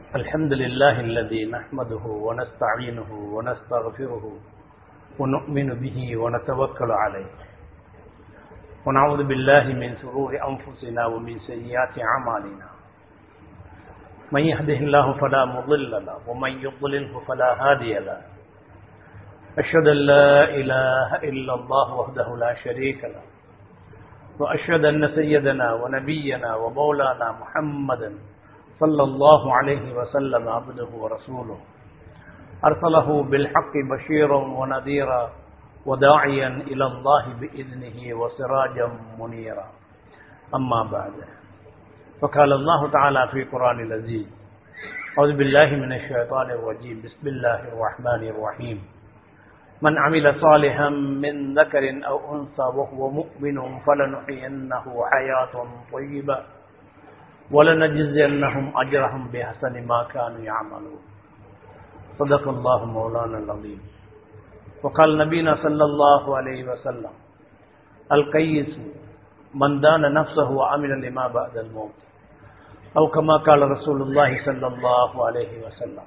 الحمد لله الذي نحمده ونستعينه ونستغفره ونؤمن به ونتوكل عليه ونعوذ بالله من شرور أنفسنا ومن سيئات أعمالنا من يهده الله فلا مضل له ومن يضلله فلا هادي له أشهد أن لا إله إلا الله وحده لا شريك له وأشهد أن سيدنا ونبينا ومولانا محمدا صلى الله عليه وسلم عبده ورسوله أرسله بالحق بشيرا ونذيرا وداعيا إلى الله بإذنه وسراجا منيرا أما بعد فقال الله تعالى في قرآن العزيز أعوذ بالله من الشيطان الرجيم بسم الله الرحمن الرحيم من عمل صالحا من ذكر أو أنثى وهو مؤمن فلنحيينه حياة طيبة ولنجزينهم أجرهم بحسن ما كانوا يعملون صدق الله مولانا العظيم وقال نبينا صلى الله عليه وسلم القيس من دان نفسه وعمل لما بعد الموت أو كما قال رسول الله صلى الله عليه وسلم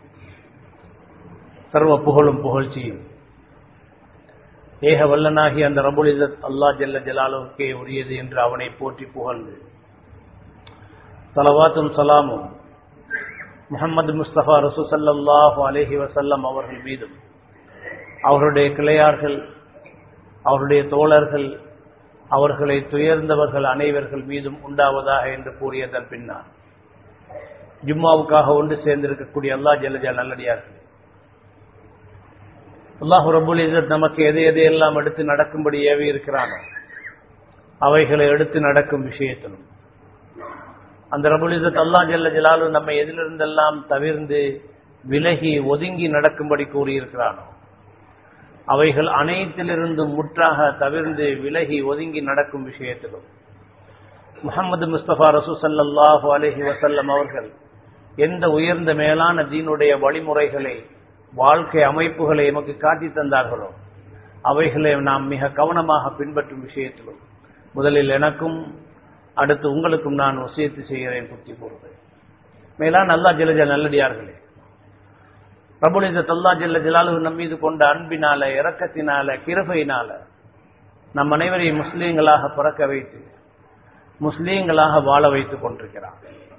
சர்வ புகழும் புகழ்ச்சியும் ஏக வல்லனாகி அந்த ரபுல் இசத் அல்லா ஜல்ல ஜலாலுக்கே உரியது என்று அவனை போற்றி புகழ்ந்து சலவாத்தும் சலாமும் முகமது முஸ்தபா ரசூ சல்லாஹு அலஹி வசல்லம் அவர்கள் மீதும் அவருடைய கிளையார்கள் அவருடைய தோழர்கள் அவர்களை துயர்ந்தவர்கள் அனைவர்கள் மீதும் உண்டாவதாக என்று கூறியதன் பின்னால் ஜும்மாவுக்காக ஒன்று சேர்ந்திருக்கக்கூடிய அல்லா ஜல்லஜா நல்லடியார்கள் அல்லாஹு ரபுல் இசத் நமக்கு எதை எதையெல்லாம் எடுத்து நடக்கும்படி ஏவி இருக்கிறானோ அவைகளை எடுத்து நடக்கும் விஷயத்திலும் அந்த ரபுல் இசத் அல்லா ஜல்ல ஜலாலு நம்மை எதிலிருந்தெல்லாம் தவிர்ந்து விலகி ஒதுங்கி நடக்கும்படி கூறியிருக்கிறானோ அவைகள் அனைத்திலிருந்தும் முற்றாக தவிர்ந்து விலகி ஒதுங்கி நடக்கும் விஷயத்திலும் முகமது முஸ்தபா ரசூ சல்லாஹூ அலஹி வசல்லம் அவர்கள் எந்த உயர்ந்த மேலான தீனுடைய வழிமுறைகளை வாழ்க்கை அமைப்புகளை எமக்கு காட்டி தந்தார்களோ அவைகளை நாம் மிக கவனமாக பின்பற்றும் விஷயத்திலும் முதலில் எனக்கும் அடுத்து உங்களுக்கும் நான் வசியத்து செய்கிறேன் புத்தி கூறுகிறேன் மேலான நல்லா ஜலஜ நல்லடியார்களே பிரபுலித தல்லா ஜல்ல ஜலாலு நம் மீது கொண்ட அன்பினால இரக்கத்தினால கிருபையினால நம் அனைவரையும் முஸ்லீம்களாக பிறக்க வைத்து முஸ்லீம்களாக வாழ வைத்துக் கொண்டிருக்கிறார்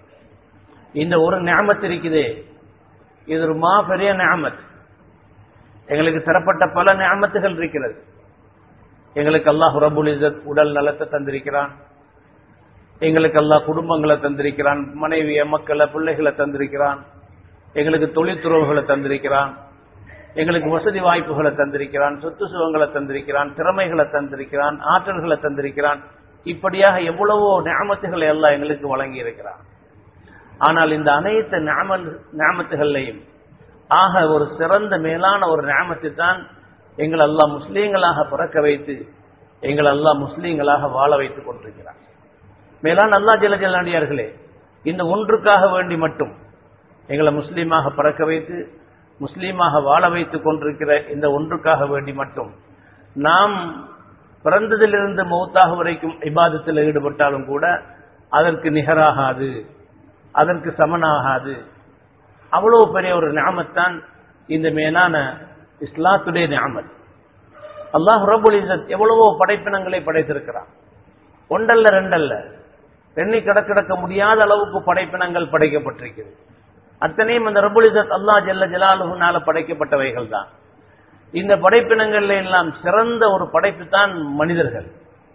இந்த ஒரு ஞாபகத்து இருக்குதே இது ஒரு மாபெரிய ஞாபத் எங்களுக்கு தரப்பட்ட பல ஞாபத்துகள் இருக்கிறது எங்களுக்கு அல்லாஹ் ரபுல் இசத் உடல் நலத்தை தந்திருக்கிறான் எங்களுக்கு அல்லாஹ் குடும்பங்களை தந்திருக்கிறான் மனைவிய மக்களை பிள்ளைகளை தந்திருக்கிறான் எங்களுக்கு தொழில்துறவுகளை தந்திருக்கிறான் எங்களுக்கு வசதி வாய்ப்புகளை தந்திருக்கிறான் சொத்து சுகங்களை தந்திருக்கிறான் திறமைகளை தந்திருக்கிறான் ஆற்றல்களை தந்திருக்கிறான் இப்படியாக எவ்வளவோ ஞாபத்துகளை எல்லாம் எங்களுக்கு வழங்கி இருக்கிறான் ஆனால் இந்த அனைத்து ஞாபத்துகளையும் ஆக ஒரு சிறந்த மேலான ஒரு ஞாபத்தை தான் எங்கள் அல்லா முஸ்லீம்களாக பிறக்க வைத்து எங்கள் அல்லா முஸ்லீம்களாக வாழ வைத்துக் கொண்டிருக்கிறார் மேலான அல்லா ஜல ஜலாண்டியார்களே இந்த ஒன்றுக்காக வேண்டி மட்டும் எங்களை முஸ்லீமாக பிறக்க வைத்து முஸ்லீமாக வாழ வைத்துக் கொண்டிருக்கிற இந்த ஒன்றுக்காக வேண்டி மட்டும் நாம் பிறந்ததிலிருந்து மௌத்தாக வரைக்கும் இபாதத்தில் ஈடுபட்டாலும் கூட அதற்கு நிகராகாது அதற்கு சமனாகாது அவ்வளவு பெரிய ஒரு ஞாபத்தான் இந்த மேலான இஸ்லாத்துடைய ஞாபத் அல்லாஹ் ரபுல் இசத் எவ்வளவோ படைப்பினங்களை படைத்திருக்கிறான் ஒன்றல்ல ரெண்டல்ல எண்ணி கிடக்கிடக்க முடியாத அளவுக்கு படைப்பினங்கள் படைக்கப்பட்டிருக்கிறது அத்தனையும் அந்த ரபுல் இசத் அல்லா ஜல்ல ஜலாலுனால படைக்கப்பட்டவைகள் தான் இந்த படைப்பினங்கள்ல எல்லாம் சிறந்த ஒரு படைப்பு தான் மனிதர்கள்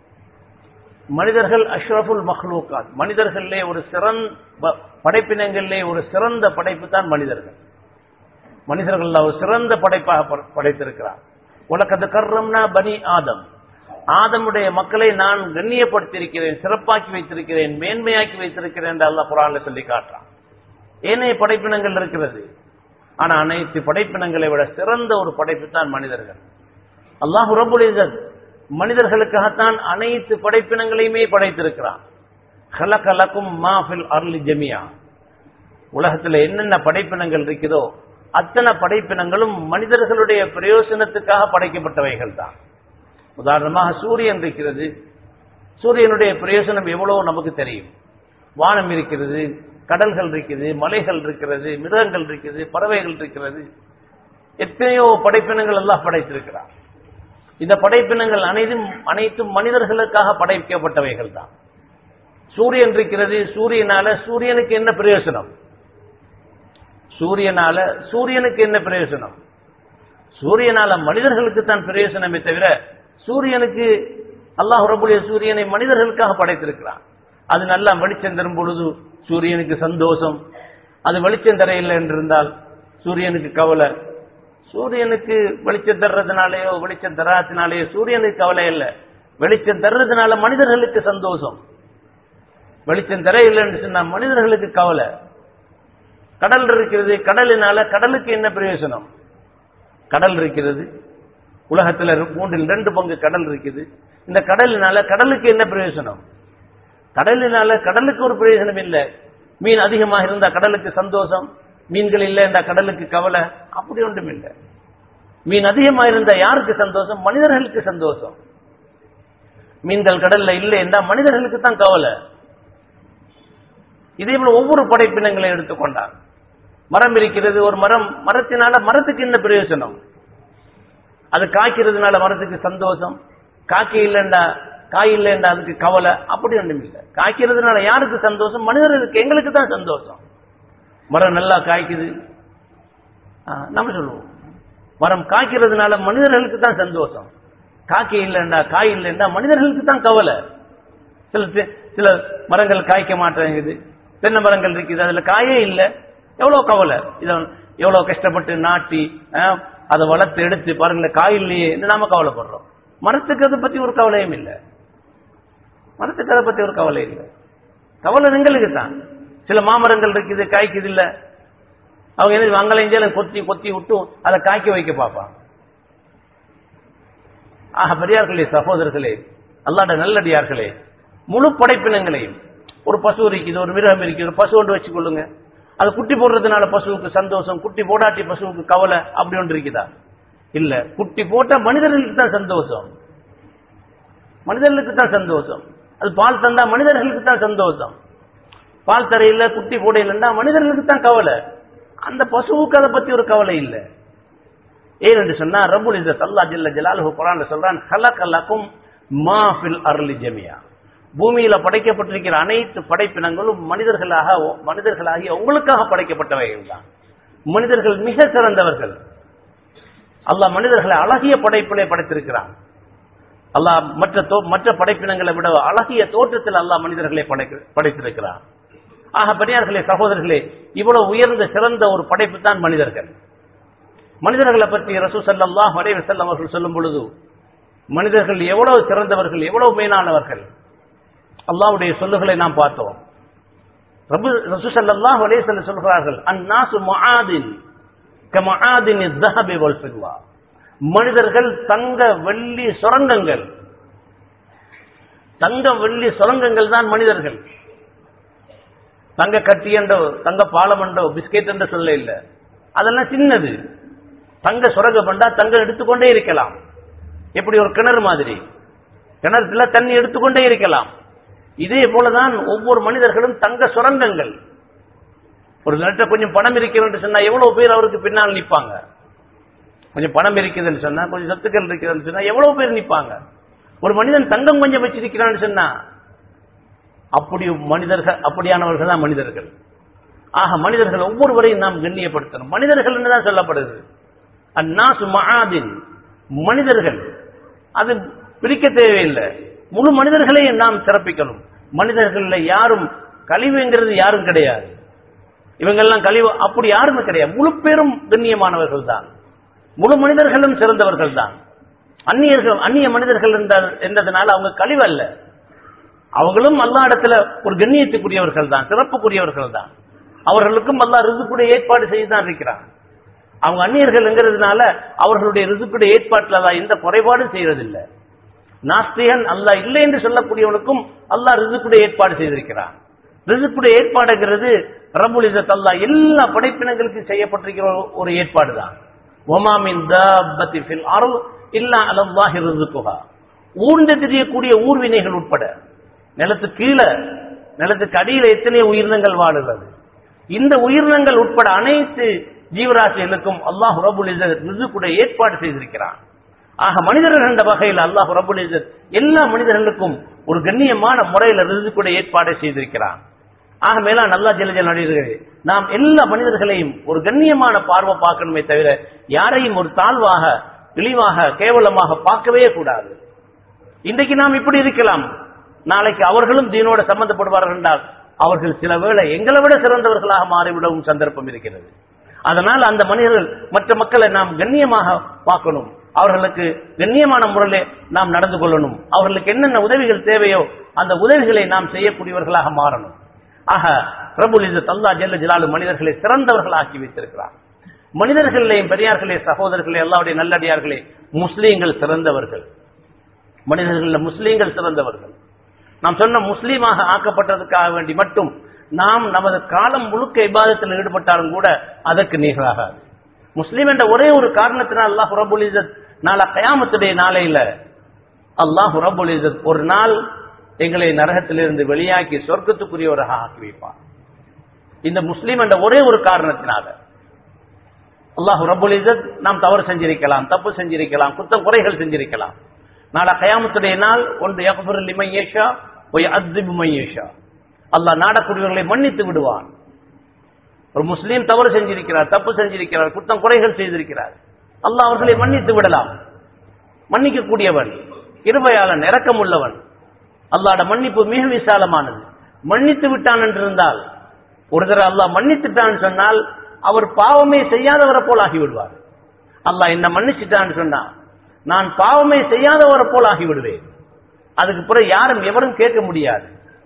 மனிதர்கள் அஷ்ரஃபுல் மஹ்லூக்காத் மனிதர்களே ஒரு சிறந்த படைப்பினங்களிலே ஒரு சிறந்த படைப்பு தான் மனிதர்கள் மனிதர்கள் ஒரு சிறந்த படைப்பாக படைத்திருக்கிறார் உலகது கர்ரம்னா பனி ஆதம் ஆதமுடைய மக்களை நான் கண்ணியப்படுத்தியிருக்கிறேன் சிறப்பாக்கி வைத்திருக்கிறேன் மேன்மையாக்கி வைத்திருக்கிறேன் என்று அல்லா குரான்ல சொல்லி காட்டுறான் ஏனைய படைப்பினங்கள் இருக்கிறது ஆனா அனைத்து படைப்பினங்களை விட சிறந்த ஒரு படைப்பு தான் மனிதர்கள் அல்லாஹு ரபுல் மனிதர்களுக்காகத்தான் அனைத்து படைப்பினங்களையுமே படைத்திருக்கிறான் ஹலகலக்கும் மாஃபில் அர்லி ஜமியா உலகத்தில் என்னென்ன படைப்பினங்கள் இருக்குதோ அத்தனை படைப்பினங்களும் மனிதர்களுடைய பிரயோசனத்துக்காக படைக்கப்பட்டவைகள் தான் உதாரணமாக சூரியன் இருக்கிறது சூரியனுடைய பிரயோசனம் எவ்வளவு நமக்கு தெரியும் வானம் இருக்கிறது கடல்கள் இருக்குது மலைகள் இருக்கிறது மிருகங்கள் இருக்குது பறவைகள் இருக்கிறது எத்தனையோ படைப்பினங்கள் எல்லாம் படைத்திருக்கிறார் இந்த படைப்பினங்கள் அனைத்தும் அனைத்தும் மனிதர்களுக்காக படைக்கப்பட்டவைகள் தான் சூரியன் இருக்கிறது சூரியனால சூரியனுக்கு என்ன பிரயோஜனம் சூரியனால சூரியனுக்கு என்ன பிரயோஜனம் சூரியனால மனிதர்களுக்கு தான் பிரயோஜனமே தவிர சூரியனுக்கு அல்லாஹ் ரபுடைய சூரியனை மனிதர்களுக்காக படைத்திருக்கிறான் அது நல்லா வெளிச்சம் தரும் பொழுது சூரியனுக்கு சந்தோஷம் அது வெளிச்சம் தரையில்லை என்றிருந்தால் சூரியனுக்கு கவலை சூரியனுக்கு வெளிச்சம் தர்றதுனாலேயோ வெளிச்சம் தராத்தினாலேயோ சூரியனுக்கு கவலை இல்லை வெளிச்சம் தர்றதுனால மனிதர்களுக்கு சந்தோஷம் வெளிச்சம் தரையில்லைன்னு சொன்னா மனிதர்களுக்கு கவலை கடல் இருக்கிறது கடலினால கடலுக்கு என்ன பிரயோஜனம் கடல் இருக்கிறது உலகத்துல மூன்றில் ரெண்டு பங்கு கடல் இருக்குது இந்த கடலினால கடலுக்கு என்ன பிரயோஜனம் கடலினால கடலுக்கு ஒரு பிரயோஜனம் இல்லை மீன் அதிகமாக இருந்தா கடலுக்கு சந்தோஷம் மீன்கள் இல்லைண்டா கடலுக்கு கவலை அப்படி ஒன்றும் இல்லை மீன் அதிகமா இருந்தா யாருக்கு சந்தோஷம் மனிதர்களுக்கு சந்தோஷம் மீன்கள் கடல்ல இல்லை என்றா மனிதர்களுக்கு தான் கவலை இதே போல ஒவ்வொரு படைப்பினங்களை எடுத்துக்கொண்டார் மரம் இருக்கிறது ஒரு மரம் மரத்தினால மரத்துக்கு என்ன பிரயோஜனம் அது காய்க்கிறதுனால மரத்துக்கு சந்தோஷம் காக்கை இல்லைண்டா காய் இல்லைண்டா அதுக்கு கவலை அப்படி ஒன்றும் இல்லை காய்க்கிறதுனால யாருக்கு சந்தோஷம் மனிதர்களுக்கு எங்களுக்கு தான் சந்தோஷம் மரம் நல்லா காய்க்குது ஆ, நம்ம சொல்லுவோம் மரம் காய்க்கிறதுனால மனிதர்களுக்கு தான் சந்தோஷம் காக்கை இல்லைண்டா காய் இல்லைண்டா மனிதர்களுக்கு தான் கவலை சில தி- சில மரங்கள் காய்க்க மாட்டேங்குது தென்னை மரங்கள் இருக்குது அதுல காயே இல்லை எவ்வளவு கவலை இத எவ்வளவு கஷ்டப்பட்டு நாட்டி ஆ, அதை வளர்த்து எடுத்து பாருங்களேன் காய் இல்லையே என்று நாம கவலைப்படுறோம் மரத்துக்கு அதை பத்தி ஒரு கவலையும் இல்லை மரத்துக்கு அதை பத்தி ஒரு கவலை இல்லை கவலை எங்களுக்கு தான் சில மாமரங்கள் இருக்குது காய்க்குது இல்ல அவங்க என்ன வங்களைஞ்சாலும் கொத்தி கொத்தி விட்டு அதை காய்க்க வைக்க பார்ப்பாங்க ஆக பெரியார்களே சகோதரர்களே அல்லாட நல்லடியார்களே முழு படைப்பினங்களையும் ஒரு பசு இருக்குது ஒரு மிருகம் இருக்குது ஒரு பசு ஒன்று வச்சு கொள்ளுங்க அது குட்டி போடுறதுனால பசுவுக்கு சந்தோஷம் குட்டி போடாட்டி பசுவுக்கு கவலை அப்படி ஒன்று இருக்குதா இல்ல குட்டி போட்டா மனிதர்களுக்கு தான் சந்தோஷம் மனிதர்களுக்கு தான் சந்தோஷம் அது பால் தந்தா மனிதர்களுக்கு தான் சந்தோஷம் பால் தரையில குட்டி போட இல்லைன்னா மனிதர்களுக்கு தான் கவலை அந்த பசுவுக்கு அதை பத்தி ஒரு கவலை இல்லை ஏன் என்று சொன்னா ரபுல் இஸ்ஸத் அல்லாஹ் ஜல்ல ஜலாலுஹு குர்ஆன்ல சொல்றான் ஹலகலக்கும் மா ஃபில் அர்லி ஜமியா பூமியில படைக்கப்பட்டிருக்கிற அனைத்து படைப்பினங்களும் மனிதர்களாக மனிதர்களாகிய உங்களுக்காக படைக்கப்பட்டவைகள் தான் மனிதர்கள் மிக சிறந்தவர்கள் அல்லாஹ் மனிதர்களை அழகிய படைப்பிலே படைத்திருக்கிறான் அல்லாஹ் மற்ற தோ- மற்ற படைப்பினங்களை விட அழகிய தோற்றத்தில் அல்லாஹ் மனிதர்களை படைக்க- படைத்திருக்கிறான் ஆக பெரியார்களே சகோதரர்களே இவ்வளவு உயர்ந்த சிறந்த ஒரு படைப்பு தான் மனிதர்கள் மனிதர்களை பற்றி ரசூ ஸல்லல்லாஹு அலைஹி வஸல்லம் அவர்கள் சொல்லும் பொழுது மனிதர்கள் எவ்வளவு சிறந்தவர்கள் எவ்வளவு மேலானவர்கள் அல்லாஹ்வுடைய சொல்லுகளை நாம் பார்த்தோம் ரபு ரசூ ஸல்லல்லாஹு அலைஹி வஸல்லம் சொல்கிறார்கள் அன்னாசு முஆதின் கமஆதின் الذهب والفضة மனிதர்கள் தங்க வெள்ளி சுரங்கங்கள் தங்க வெள்ளி சுரங்கங்கள் தான் மனிதர்கள் தங்க கட்டி என்றோ தங்க பாலம் என்றோ பிஸ்கெட் என்று சொல்ல இல்லை அதெல்லாம் சின்னது தங்க சுரங்க பண்டா தங்கம் எடுத்துக்கொண்டே இருக்கலாம் எப்படி ஒரு கிணறு மாதிரி கிணறுல தண்ணி எடுத்துக்கொண்டே இருக்கலாம் இதே போலதான் ஒவ்வொரு மனிதர்களும் தங்க சுரங்கங்கள் ஒரு நேரத்தை கொஞ்சம் பணம் இருக்கிறது சொன்னா எவ்வளவு பேர் அவருக்கு பின்னால் நிப்பாங்க கொஞ்சம் பணம் இருக்குதுன்னு சொன்னா கொஞ்சம் சொத்துக்கள் இருக்குதுன்னு சொன்னா எவ்வளவு பேர் நிப்பாங்க ஒரு மனிதன் தங்கம் கொஞ்சம் வச்சிருக்கிறான்னு சொன்னா அப்படி மனிதர்கள் அப்படியானவர்கள் தான் மனிதர்கள் ஆக மனிதர்கள் ஒவ்வொருவரையும் நாம் கண்ணியப்படுத்தணும் மனிதர்கள் தான் சொல்லப்படுது அந்நாசு மகாதின் மனிதர்கள் அது பிரிக்க தேவையில்லை முழு மனிதர்களையும் நாம் சிறப்பிக்கணும் மனிதர்கள்ல யாரும் கழிவுங்கிறது யாரும் கிடையாது இவங்கெல்லாம் கழிவு அப்படி யாருமே கிடையாது முழு பேரும் கண்ணியமானவர்கள் தான் முழு மனிதர்களும் சிறந்தவர்கள் தான் அந்நியர்கள் அந்நிய மனிதர்கள் என்றால்- என்றதுனால அவங்க கழிவு அல்ல அவங்களும் அல்லா இடத்துல ஒரு கண்ணியத்துக்குரியவர்கள் தான் சிறப்புக்குரியவர்கள் தான் அவர்களுக்கும் அல்லா ரிசுக்குடைய ஏற்பாடு செய்து தான் இருக்கிறான் அவங்க அந்நியர்கள்ங்கிறதுனால அவர்களுடைய ரிசுக்குடைய ஏற்பாட்டில் அல்லாஹ் எந்த குறைபாடும் செய்யறதில்லை நாஸ்திகன் அல்லாஹ் இல்லை என்று சொல்லக்கூடியவனுக்கும் அல்லாஹ் ரிசுக்குடைய ஏற்பாடு செய்திருக்கிறான் ரிசுக்குடைய ஏற்பாடுங்கிறது ரபுல் இசத் அல்லாஹ் எல்லா படைப்பினங்களுக்கும் செய்யப்பட்டிருக்கிற ஒரு- ஒரு ஏற்பாடு தான் ஒமாமின் தாபத்தி ஃபில் அருள் இல்லா அலல்லாஹி ரிசுக்குஹா ஊர்ந்து தெரியக்கூடிய ஊர்வினைகள் உட்பட நிலத்துக்கு கீழே நிலத்துக்கு அடியில எத்தனை உயிரினங்கள் வாழுகிறது இந்த உயிரினங்கள் உட்பட அனைத்து ஜீவராசிகளுக்கும் அல்லாஹ் ரபுல் இசத் ரிசுக்குடைய ஏற்பாடு செய்திருக்கிறான் ஆக மனிதர்கள் என்ற வகையில் அல்லாஹ் ரபுல் இசத் எல்லா மனிதர்களுக்கும் ஒரு கண்ணியமான முறையில் ரிசுக்குடைய ஏற்பாடு செய்திருக்கிறான் ஆக மேலா நல்லா ஜெலஜல் நடிகர்களே நாம் எல்லா மனிதர்களையும் ஒரு கண்ணியமான பார்வை பார்க்கணுமே தவிர யாரையும் ஒரு தாழ்வாக இழிவாக கேவலமாக பார்க்கவே கூடாது இன்றைக்கு நாம் இப்படி இருக்கலாம் நாளைக்கு அவர்களும் தீனோட சம்பந்தப்படுவார்கள் என்றால் அவர்கள் சில வேளை எங்களை விட சிறந்தவர்களாக மாறிவிடவும் சந்தர்ப்பம் இருக்கிறது அதனால் அந்த மனிதர்கள் மற்ற மக்களை நாம் கண்ணியமாக பார்க்கணும் அவர்களுக்கு கண்ணியமான முறையிலே நாம் நடந்து கொள்ளணும் அவர்களுக்கு என்னென்ன உதவிகள் தேவையோ அந்த உதவிகளை நாம் செய்யக்கூடியவர்களாக மாறணும் ஆக பிரபுல் இது தல்லா ஜெல்ல ஜலாலு மனிதர்களை சிறந்தவர்களாக்கி வைத்திருக்கிறார் மனிதர்களையும் பெரியார்களே சகோதரர்களே எல்லாருடைய நல்லடியார்களே முஸ்லீம்கள் சிறந்தவர்கள் மனிதர்கள் முஸ்லீம்கள் சிறந்தவர்கள் நாம் சொன்ன முஸ்லீமாக ஆக்கப்பட்டதுக்காக வேண்டி மட்டும் நாம் நமது காலம் முழுக்க இபாதத்தில் ஈடுபட்டாலும் கூட அதற்கு நிகழாகாது முஸ்லீம் என்ற ஒரே ஒரு காரணத்தினால் அல்லாஹ் ரபுல் இசத் நாளா கயாமத்துடைய நாளையில அல்லாஹ் ரபுல் இசத் ஒரு நாள் எங்களை நரகத்திலிருந்து வெளியாக்கி சொர்க்கத்துக்குரியவராக ஆக்கி வைப்பார் இந்த முஸ்லீம் என்ற ஒரே ஒரு காரணத்தினால அல்லாஹ் ரபுல் இசத் நாம் தவறு செஞ்சிருக்கலாம் தப்பு செஞ்சிருக்கலாம் குத்தம் குறைகள் செஞ்சிருக்கலாம் நாளா கயாமத்துடைய நாள் ஒன்று யக்ஃபுர் லிமன் யஷா ஒய் அத்பிபு மன் யஷா அல்லாஹ் நாடக்கூடியவர்களை மன்னித்து விடுவான் ஒரு முஸ்லீம் தவறு செஞ்சிருக்கிறார் தப்பு செஞ்சிருக்கிறார் குத்தம் குறைகள் செய்திருக்கிறார் அல்லாஹ் அவர்களை மன்னித்து விடலாம் மன்னிக்க கூடியவன் இருமையாளன் இரக்கம் உள்ளவன் அல்லாட மன்னிப்பு மிக விசாலமானது மன்னித்து விட்டான் என்றிருந்தால் ஒரு தடவை அல்லாஹ் மன்னித்துட்டான்னு சொன்னால் அவர் பாவமே செய்யாதவரை போல் ஆகிவிடுவார் அல்லாஹ் என்ன மன்னிச்சுட்டான்னு சொன்னா நான் பாவமே செய்யாதவரை போல் ஆகிவிடுவேன் அதுக்கு பிறகு யாரும் எவரும் கேட்க முடியாது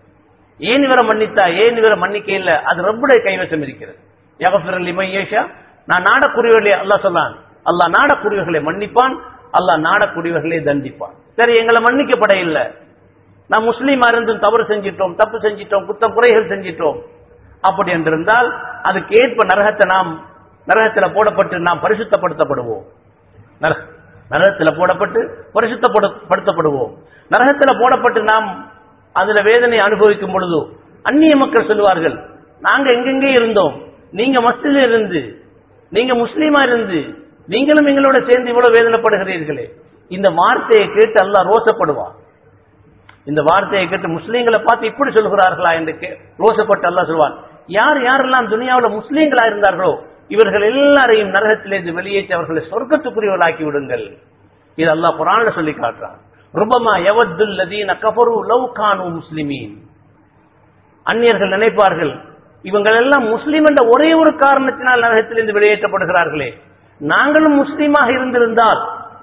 ஏன் இவரை மன்னித்தா ஏன் இவரை மன்னிக்க இல்ல அது ரப்புடைய கைவசம் இருக்கிறது யகஃபிரல் இமையேஷா நான் நாடக்கூடியவர்களே அல்லாஹ் சொல்லான் அல்லாஹ் நாடக்கூடியவர்களை மன்னிப்பான் அல்லாஹ் நாடக்கூடியவர்களை தண்டிப்பான் சரி எங்களை மன்னிக்கப்பட இல்லை நாம் முஸ்லீமா இருந்தும் தவறு செஞ்சிட்டோம் தப்பு செஞ்சிட்டோம் குத்தம் குறைகள் செஞ்சிட்டோம் அப்படி என்றிருந்தால் அதுக்கு ஏற்ப நரகத்தை நாம் நரகத்தில் போடப்பட்டு நாம் பரிசுத்தப்படுத்தப்படுவோம் நரக- நரகத்தில் போடப்பட்டு பரிசுத்தப்படுத்தப்படுவோம் நரகத்தில் போடப்பட்டு நாம் அதுல வேதனை அனுபவிக்கும் பொழுது அந்நிய மக்கள் சொல்லுவார்கள் நாங்க எங்கெங்கே இருந்தோம் நீங்க மஸ்தில இருந்து நீங்க முஸ்லீமா இருந்து நீங்களும் எங்களோட சேர்ந்து இவ்வளவு வேதனைப்படுகிறீர்களே இந்த வார்த்தையை கேட்டு அல்லாஹ் ரோசப்படுவான் இந்த வார்த்தையை கேட்டு முஸ்லீம்களை பார்த்து இப்படி சொல்கிறார்களா என்று கே- ரோசப்பட்டு அல்லாஹ் சொல்வான் யார் யாரெல்லாம் துனியாவுல முஸ்லீம்களா இருந்தார்களோ இவர்கள் எல்லாரையும் நரகத்திலிருந்து வெளியேற்றி அவர்களை சொர்க்கத்துக்குரியவர்களாக்கி விடுங்கள் இது அல்லாஹ் குரான்ல சொல்லி காட்டுறான் ருபமா யவத்துல் லதீன கஃபரு லவ் கானு முஸ்லிமீன் அந்நியர்கள் நினைப்பார்கள் இவங்கள் எல்லாம் முஸ்லீம் என்ற ஒரே ஒரு காரணத்தினால் நரகத்திலிருந்து வெளியேற்றப்படுகிறார்களே நாங்களும் முஸ்லீமாக இருந்திருந்தால்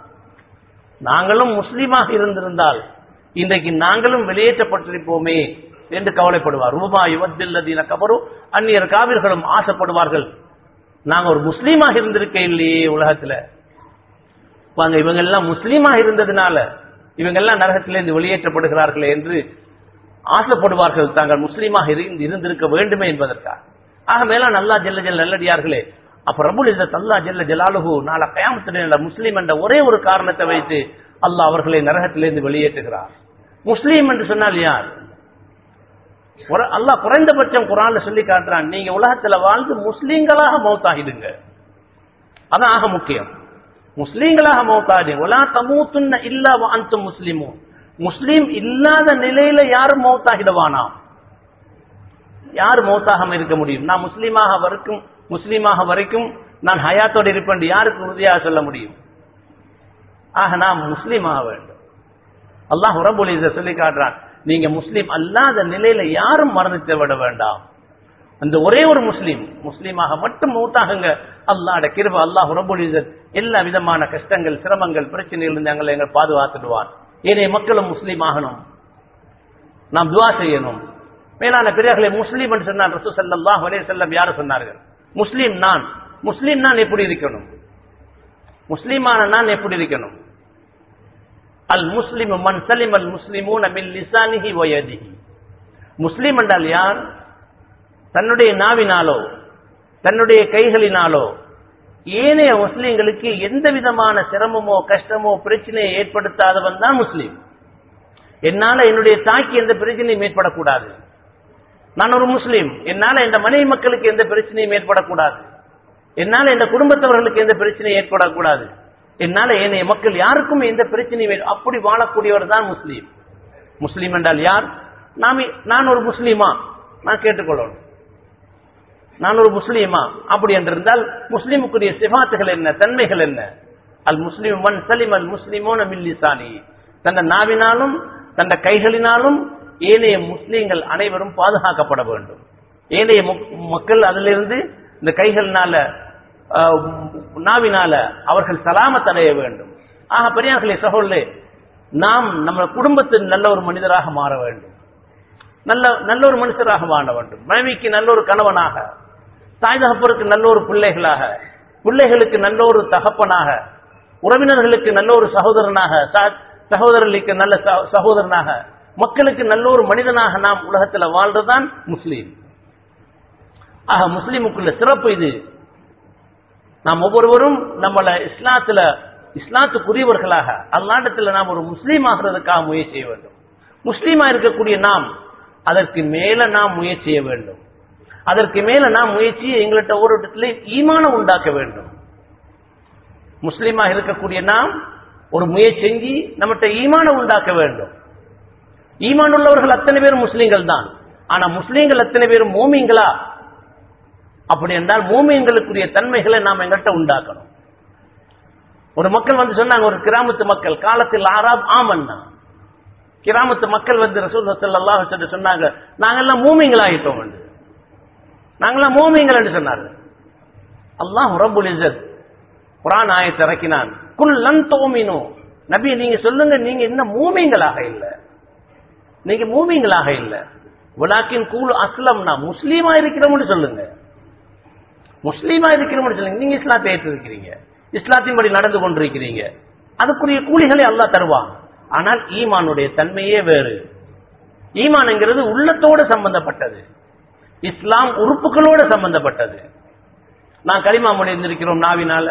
நாங்களும் முஸ்லீமாக இருந்திருந்தால் இன்றைக்கு நாங்களும் வெளியேற்றப்பட்டிருப்போமே என்று கவலைப்படுவார் ரூபா யுவத்தில்லதீன கபரு அந்நியர் காவிர்களும் ஆசைப்படுவார்கள் நாங்க ஒரு முஸ்லீமாக இருந்திருக்க இல்லையே உலகத்துல வாங்க இவங்க எல்லாம் முஸ்லீமாக இருந்ததுனால இவங்க எல்லாம் நரகத்திலிருந்து வெளியேற்றப்படுகிறார்களே என்று ஆசைப்படுவார்கள் தாங்கள் முஸ்லீமாக இருந்து இருந்திருக்க வேண்டுமே என்பதற்காக ஆக மேல நல்லா ஜெல்ல ஜெல்ல நல்லடியார்களே அப்ப ரபுல் இந்த அல்லா ஜெல்ல ஜலாலுஹு நாள கயாமத்தின முஸ்லீம் என்ற ஒரே ஒரு காரணத்தை வைத்து அல்லாஹ் அவர்களை நரகத்திலிருந்து வெளியேற்றுகிறார் முஸ்லீம் என்று சொன்னால் யார் ஒரு அல்லாஹ் குறைந்தபட்சம் குரான்ல சொல்லி காட்டுறான் நீங்க உலகத்துல வாழ்ந்து முஸ்லீம்களாக மௌத்தாகிடுங்க அதான் ஆக முக்கியம் முஸ்லீம்களாக மௌத்தாடி ஒலா தமூத்துன்ன இல்லா அந்த முஸ்லிமும் முஸ்லீம் இல்லாத நிலையில யாரும் மௌத்தாகிடுவானாம் யார் மௌத்தாகாம இருக்க முடியும் நான் முஸ்லீமாக வரைக்கும் முஸ்லீமாக வரைக்கும் நான் ஹயாத்தோடு இருப்பேன் என்று யாருக்கு உறுதியாக சொல்ல முடியும் ஆக நாம் முஸ்லீமாக வேண்டும் அல்லாஹ் ரபுல் இதை சொல்லி காட்டுறான் நீங்க முஸ்லீம் அல்லாத நிலையில யாரும் மறந்துட்டு விட வேண்டாம் அந்த ஒரே ஒரு முஸ்லீம் முஸ்லீமாக மட்டும் மூத்தாகுங்க அல்லாட கிருப அல்லாஹ் ரபுல் இஸ்ஸத் எல்லா விதமான கஷ்டங்கள் சிரமங்கள் பிரச்சனைகள் இருந்து எங்களை எங்கள் பாதுகாத்துடுவான் ஏனைய மக்களும் முஸ்லீம் ஆகணும் நாம் துவா செய்யணும் மேலான பெரியார்களே முஸ்லீம் என்று சொன்னால் ரசூ ஸல்லல்லாஹு அலைஹி வஸல்லம் யார் சொன்னார்கள் முஸ்லீம் நான் முஸ்லீம் நான் எப்படி இருக்கணும் முஸ்லீமான நான் எப்படி இருக்கணும் அல் முஸ்லிம் மன் சலிம் அல் முஸ்லிமூன மின் லிசானிஹி வயதிஹி முஸ்லீம் என்றால் யார் தன்னுடைய நாவினாலோ தன்னுடைய கைகளினாலோ ஏனைய முஸ்லிம்களுக்கு எந்த விதமான சிரமமோ கஷ்டமோ பிரச்சனையை ஏற்படுத்தாதவன் தான் முஸ்லீம் என்னால என்னுடைய தாய்க்கு எந்த பிரச்சனையும் ஏற்படக்கூடாது நான் ஒரு முஸ்லீம் என்னால இந்த மனைவி மக்களுக்கு எந்த பிரச்சனையும் ஏற்படக்கூடாது என்னால இந்த குடும்பத்தவர்களுக்கு எந்த பிரச்சனையும் ஏற்படக்கூடாது என்னால ஏனைய மக்கள் யாருக்கும் எந்த பிரச்சனையும் ஏற்ப- அப்படி வாழக்கூடியவர் தான் முஸ்லீம் முஸ்லீம் என்றால் யார் நாம் நான் ஒரு முஸ்லீமா நான் கேட்டுக்கொள்ளணும் நான் ஒரு முஸ்லீமா அப்படி என்றிருந்தால் முஸ்லீமுக்குரிய சிபாத்துகள் என்ன தன்மைகள் என்ன அல் முஸ்லிம் மன் சலிம் அல் முஸ்லிமோன மில்லிசானி தந்த நாவினாலும் தந்த கைகளினாலும் ஏனைய முஸ்லீம்கள் அனைவரும் பாதுகாக்கப்பட வேண்டும் ஏனைய மக்- மக்கள் அதிலிருந்து இந்த கைகளினால ஆஹ், நாவினால அவர்கள் சலாமத் அடைய வேண்டும் ஆக பெரியார்களே சகோதரே நாம் நம்ம குடும்பத்தில் நல்ல ஒரு மனிதராக மாற வேண்டும் நல்ல நல்ல ஒரு மனுஷராக வாழ வேண்டும் மனைவிக்கு நல்ல ஒரு கணவனாக தாய் தகப்பருக்கு நல்ல ஒரு பிள்ளைகளாக பிள்ளைகளுக்கு நல்ல ஒரு தகப்பனாக உறவினர்களுக்கு நல்ல ஒரு சகோதரனாக ச- சகோதரர்களுக்கு நல்ல ச- சகோதரனாக மக்களுக்கு நல்ல ஒரு மனிதனாக நாம் உலகத்தில் வாழ்றதுதான் முஸ்லீம் ஆக முஸ்லீமுக்குள்ள சிறப்பு இது நாம் ஒவ்வொருவரும் நம்மள இஸ்லாத்துல இஸ்லாத்துக்குரியவர்களாக அல்லாண்டத்தில் நாம் ஒரு முஸ்லீம் ஆகிறதுக்காக முயற்சி செய்ய வேண்டும் முஸ்லீமா இருக்கக்கூடிய நாம் அதற்கு மேல நாம் முயற்சி செய்ய வேண்டும் அதற்கு மேல நாம் முயற்சி எங்கள்கிட்ட ஒரு இடத்துல ஈமானம் உண்டாக்க வேண்டும் முஸ்லீமா இருக்கக்கூடிய நாம் ஒரு முயற்சி செஞ்சு நம்மகிட்ட ஈமானம் உண்டாக்க வேண்டும் ஈமான் உள்ளவர்கள் அத்தனை பேரும் முஸ்லீம்கள் தான் ஆனா முஸ்லீம்கள் அத்தனை பேரும் மோமிங்களா அப்படி என்றால் மூமியங்களுக்குரிய தன்மைகளை நாம் எங்கள்கிட்ட உண்டாக்கணும் ஒரு மக்கள் வந்து சொன்னாங்க ஒரு கிராமத்து மக்கள் காலத்தில் ஆராப் ஆமன்னா கிராமத்து மக்கள் வந்து ரசூல் ஸல்லல்லாஹு அலைஹி வஸல்லம் சொன்னாங்க நாங்கெல்லாம் மூமிங்கள் ஆயிட்டோம் என்று நாங்கெல்லாம் மூமிங்கள் என்று சொன்னாங்க அல்லாஹ் ரப்புல் இஸ்ஸத் குர்ஆன் ஆயத்தை இறக்கினான் குல் லன் துமினு நபி நீங்க சொல்லுங்க நீங்க இன்னும் மூமிங்களாக இல்ல நீங்க மூமிங்களாக இல்ல வலாக்கின் கூல் அஸ்லம்னா முஸ்லீமா இருக்கிறோம்னு சொல்லுங்க முஸ்லீமா இருக்கிறோம்னு சொல்லுங்க நீங்க இஸ்லாத்தை ஏற்றிருக்கிறீங்க இஸ்லாத்தின்படி நடந்து கொண்டிருக்கிறீங்க அதுக்குரிய கூலிகளை அல்லாஹ் தருவான் ஆனால் ஈமானுடைய தன்மையே வேறு ஈமான்ங்கிறது உள்ளத்தோடு சம்பந்தப்பட்டது இஸ்லாம் உறுப்புகளோடு சம்பந்தப்பட்டது நான் களிமா முடிந்திருக்கிறோம் நாவினால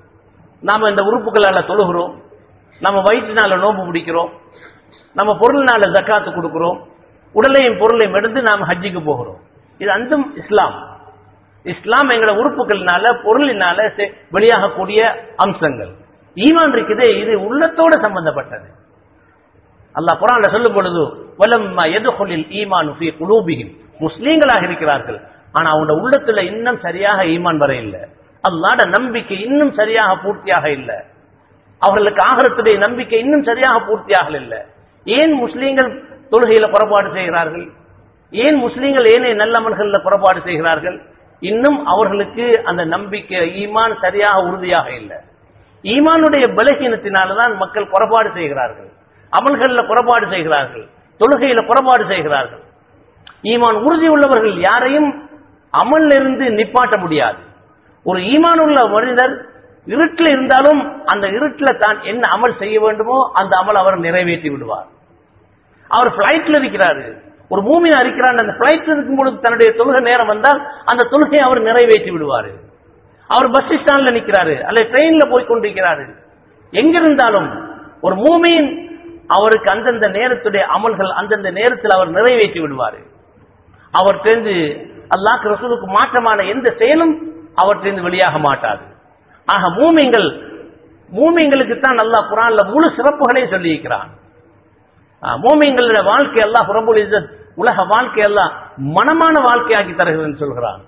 நாம இந்த உறுப்புகளால தொழுகிறோம் நம்ம வயிற்றினால நோன்பு பிடிக்கிறோம் நம்ம பொருளினால ஜக்காத்து கொடுக்கிறோம் உடலையும் பொருளையும் எடுத்து நாம் ஹஜ்ஜிக்கு போகிறோம் இது அந்தும் இஸ்லாம் இஸ்லாம் எங்களோட உறுப்புகளினால பொருளினால செ- வெளியாகக்கூடிய அம்சங்கள் ஈமான் இருக்குதே இது உள்ளத்தோட சம்பந்தப்பட்டது அல்லாஹ் குரான்ல சொல்லும் பொழுது வலம்மா எதுகொலில் ஈமான் ஃபீ குலூபிஹிம் முஸ்லீம்களாக இருக்கிறார்கள் ஆனா அவங்க உள்ளத்துல இன்னும் சரியாக ஈமான் வர இல்லை அல்லாட நம்பிக்கை இன்னும் சரியாக பூர்த்தியாக இல்லை அவர்களுக்கு ஆகரத்துடைய நம்பிக்கை இன்னும் சரியாக பூர்த்தியாக இல்லை ஏன் முஸ்லீம்கள் தொழுகையில புறப்பாடு செய்கிறார்கள் ஏன் முஸ்லீம்கள் ஏனைய நல்லமல்கள்ல புறப்பாடு செய்கிறார்கள் இன்னும் அவர்களுக்கு அந்த நம்பிக்கை ஈமான் சரியாக உறுதியாக இல்லை ஈமானுடைய பலகீனத்தினால்தான் மக்கள் புறப்பாடு செய்கிறார்கள் அமல்கள்ல புறப்பாடு செய்கிறார்கள் தொழுகையில புறப்பாடு செய்கிறார்கள் ஈமான் உறுதி உள்ளவர்கள் யாரையும் அமல்ல இருந்து நிப்பாட்ட முடியாது ஒரு ஈமான் உள்ள மனிதர் இருட்டில் இருந்தாலும் அந்த இருட்டில் தான் என்ன அமல் செய்ய வேண்டுமோ அந்த அமல் அவர் நிறைவேற்றி விடுவார் அவர் பிளைட்ல இருக்கிறாரு ஒரு மூமினா இருக்கிறார் அந்த பிளைட்ல இருக்கும் பொழுது தன்னுடைய தொழுகை நேரம் வந்தால் அந்த தொழுகையை அவர் நிறைவேற்றி விடுவாரு அவர் பஸ் ஸ்டாண்ட்ல நிக்கிறாரு அல்ல ட்ரெயின்ல போய் கொண்டிருக்கிறாரு எங்கிருந்தாலும் ஒரு மூமியின் அவருக்கு அந்தந்த நேரத்துடைய அமல்கள் அந்தந்த நேரத்தில் அவர் நிறைவேற்றி விடுவாரு அவர் தெரிந்து அல்லாஹ் ரசூலுக்கு மாற்றமான எந்த செயலும் அவற்றிலிருந்து வெளியாக மாட்டாது ஆக மூமிங்கள் மூமிங்களுக்கு தான் அல்லாஹ் குரான்ல முழு சிறப்புகளை சொல்லி இருக்கிறான் மூமிங்களுடைய வாழ்க்கை எல்லாம் புறம்புல் இஸ்ஸத் உலக வாழ்க்கை எல்லாம் மனமான வாழ்க்கையாக்கி தருகிறேன் சொல்கிறான்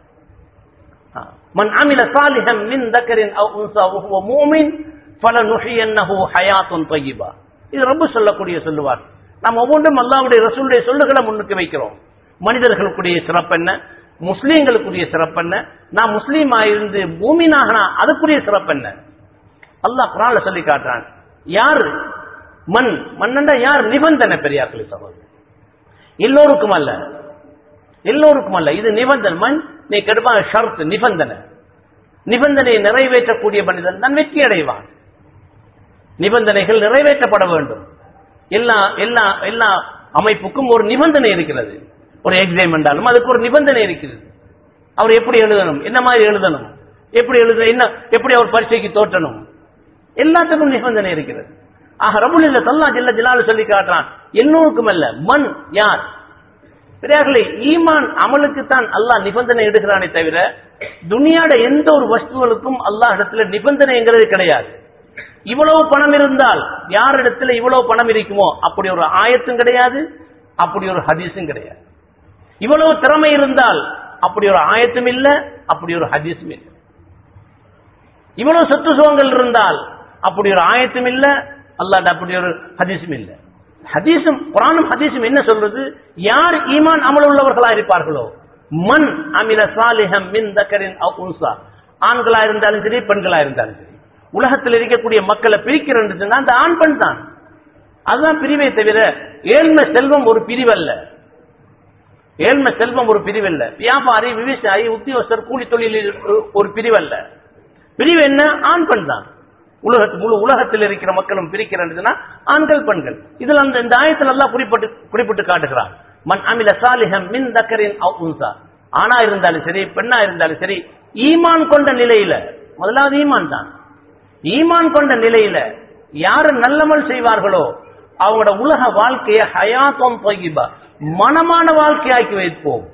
மன் அமில சாலிஹன் மின் தக்கரின் அவ் உன்சா வஹுவ மூமின் ஃபலனுஹியன்னஹு ஹயாத்துன் தய்யிபா இது ரொம்ப சொல்லக்கூடிய சொல்லுவார் நாம் ஒவ்வொன்றும் அல்லாஹ்வுடைய ரசூலுடைய சொல்லுகளை முன்னுக்கு வைக்கிறோம் மனிதர்களுக்குரிய சிறப்பு என்ன முஸ்லீம்களுக்குரிய சிறப்பு என்ன நான் முஸ்லீமா இருந்து பூமினாகனா அதுக்குரிய சிறப்பு என்ன அல்லாஹ் குரான்ல சொல்லி காட்டுறான் யார் மண் மண்ணண்டா யார் நிபந்தனை பெரியார்களே சகோதரர் எல்லோருக்கும் அல்ல எல்லோருக்கும் அல்ல இது நிபந்தனை மண் நீ கடுப்பாக ஷர்த் நிபந்தனை நிபந்தனையை நிறைவேற்றக்கூடிய மனிதன் தான் வெற்றி அடைவான் நிபந்தனைகள் நிறைவேற்றப்பட வேண்டும் எல்லா எல்லா எல்லா அமைப்புக்கும் ஒரு நிபந்தனை இருக்கிறது ஒரு எக்ஸாம் என்றாலும் அதுக்கு ஒரு நிபந்தனை இருக்கிறது அவர் எப்படி எழுதணும் என்ன மாதிரி எழுதணும் எப்படி எழுத என்ன எப்படி அவர் பரீட்சைக்கு தோற்றணும் எல்லாத்துக்கும் நிபந்தனை இருக்கிறது ஆக ரபுல் இல்ல தல்லா ஜில்ல ஜிலாலு சொல்லி காட்டுறான் எல்லோருக்கும் அல்ல மண் யார் பெரியார்களே ஈமான் அமலுக்கு தான் அல்லாஹ் நிபந்தனை எடுக்கிறானே தவிர துனியாட எந்த ஒரு வஸ்துகளுக்கும் அல்லாஹ் இடத்துல நிபந்தனைங்கிறது கிடையாது இவ்வளவு பணம் இருந்தால் யார் இடத்துல இவ்வளவு பணம் இருக்குமோ அப்படி ஒரு ஆயத்தும் கிடையாது அப்படி ஒரு ஹதீஸும் கிடையாது இவ்வளவு திறமை இருந்தால் அப்படி ஒரு ஆயத்தும் இல்ல அப்படி ஒரு ஹதீஸும் இல்லை இவ்வளவு சொத்து சுகங்கள் இருந்தால் அப்படி ஒரு ஆயத்தும் இல்ல அல்லாட்ட அப்படி ஒரு ஹதீஸும் இல்ல ஹதீஸும் குரானும் ஹதீஸும் என்ன சொல்றது யார் ஈமான் அமல் உள்ளவர்களா இருப்பார்களோ மண் அமில சாலிஹம் மின் தக்கரின் அவ் உன்சா ஆண்களா இருந்தாலும் சரி பெண்களா இருந்தாலும் சரி உலகத்தில் இருக்கக்கூடிய மக்களை பிரிக்கிறேன்னு சொன்னா அந்த ஆண் பெண் தான் அதுதான் பிரிவை தவிர ஏழ்மை செல்வம் ஒரு பிரிவல்ல ஏழ்மை செல்வம் ஒரு பிரிவல்ல வியாபாரி விவசாயி உத்தியோகஸ்தர் கூலி தொழிலில் ஒரு பிரிவல்ல பிரிவு என்ன ஆண் பெண் தான் உலகத்து முழு உலகத்தில் இருக்கிற மக்களும் பிரிக்கிறேன்னா ஆண்கள் பெண்கள் இதுல அந்த இந்த ஆயத்தில் எல்லாம் குறிப்பிட்டு குறிப்பிட்டு காட்டுகிறான் மன் அமில சாலிஹம் மின் தக்கரின் அவ் உன்சா ஆணா இருந்தாலும் சரி பெண்ணா இருந்தாலும் சரி ஈமான் கொண்ட நிலையில முதலாவது ஈமான் தான் ஈமான் கொண்ட நிலையில யாரு நல்லமல் செய்வார்களோ அவங்களோட உலக வாழ்க்கையை ஹயாத்தம் தொகிபா மனமான வாழ்க்கையாக்கி வைப்போம்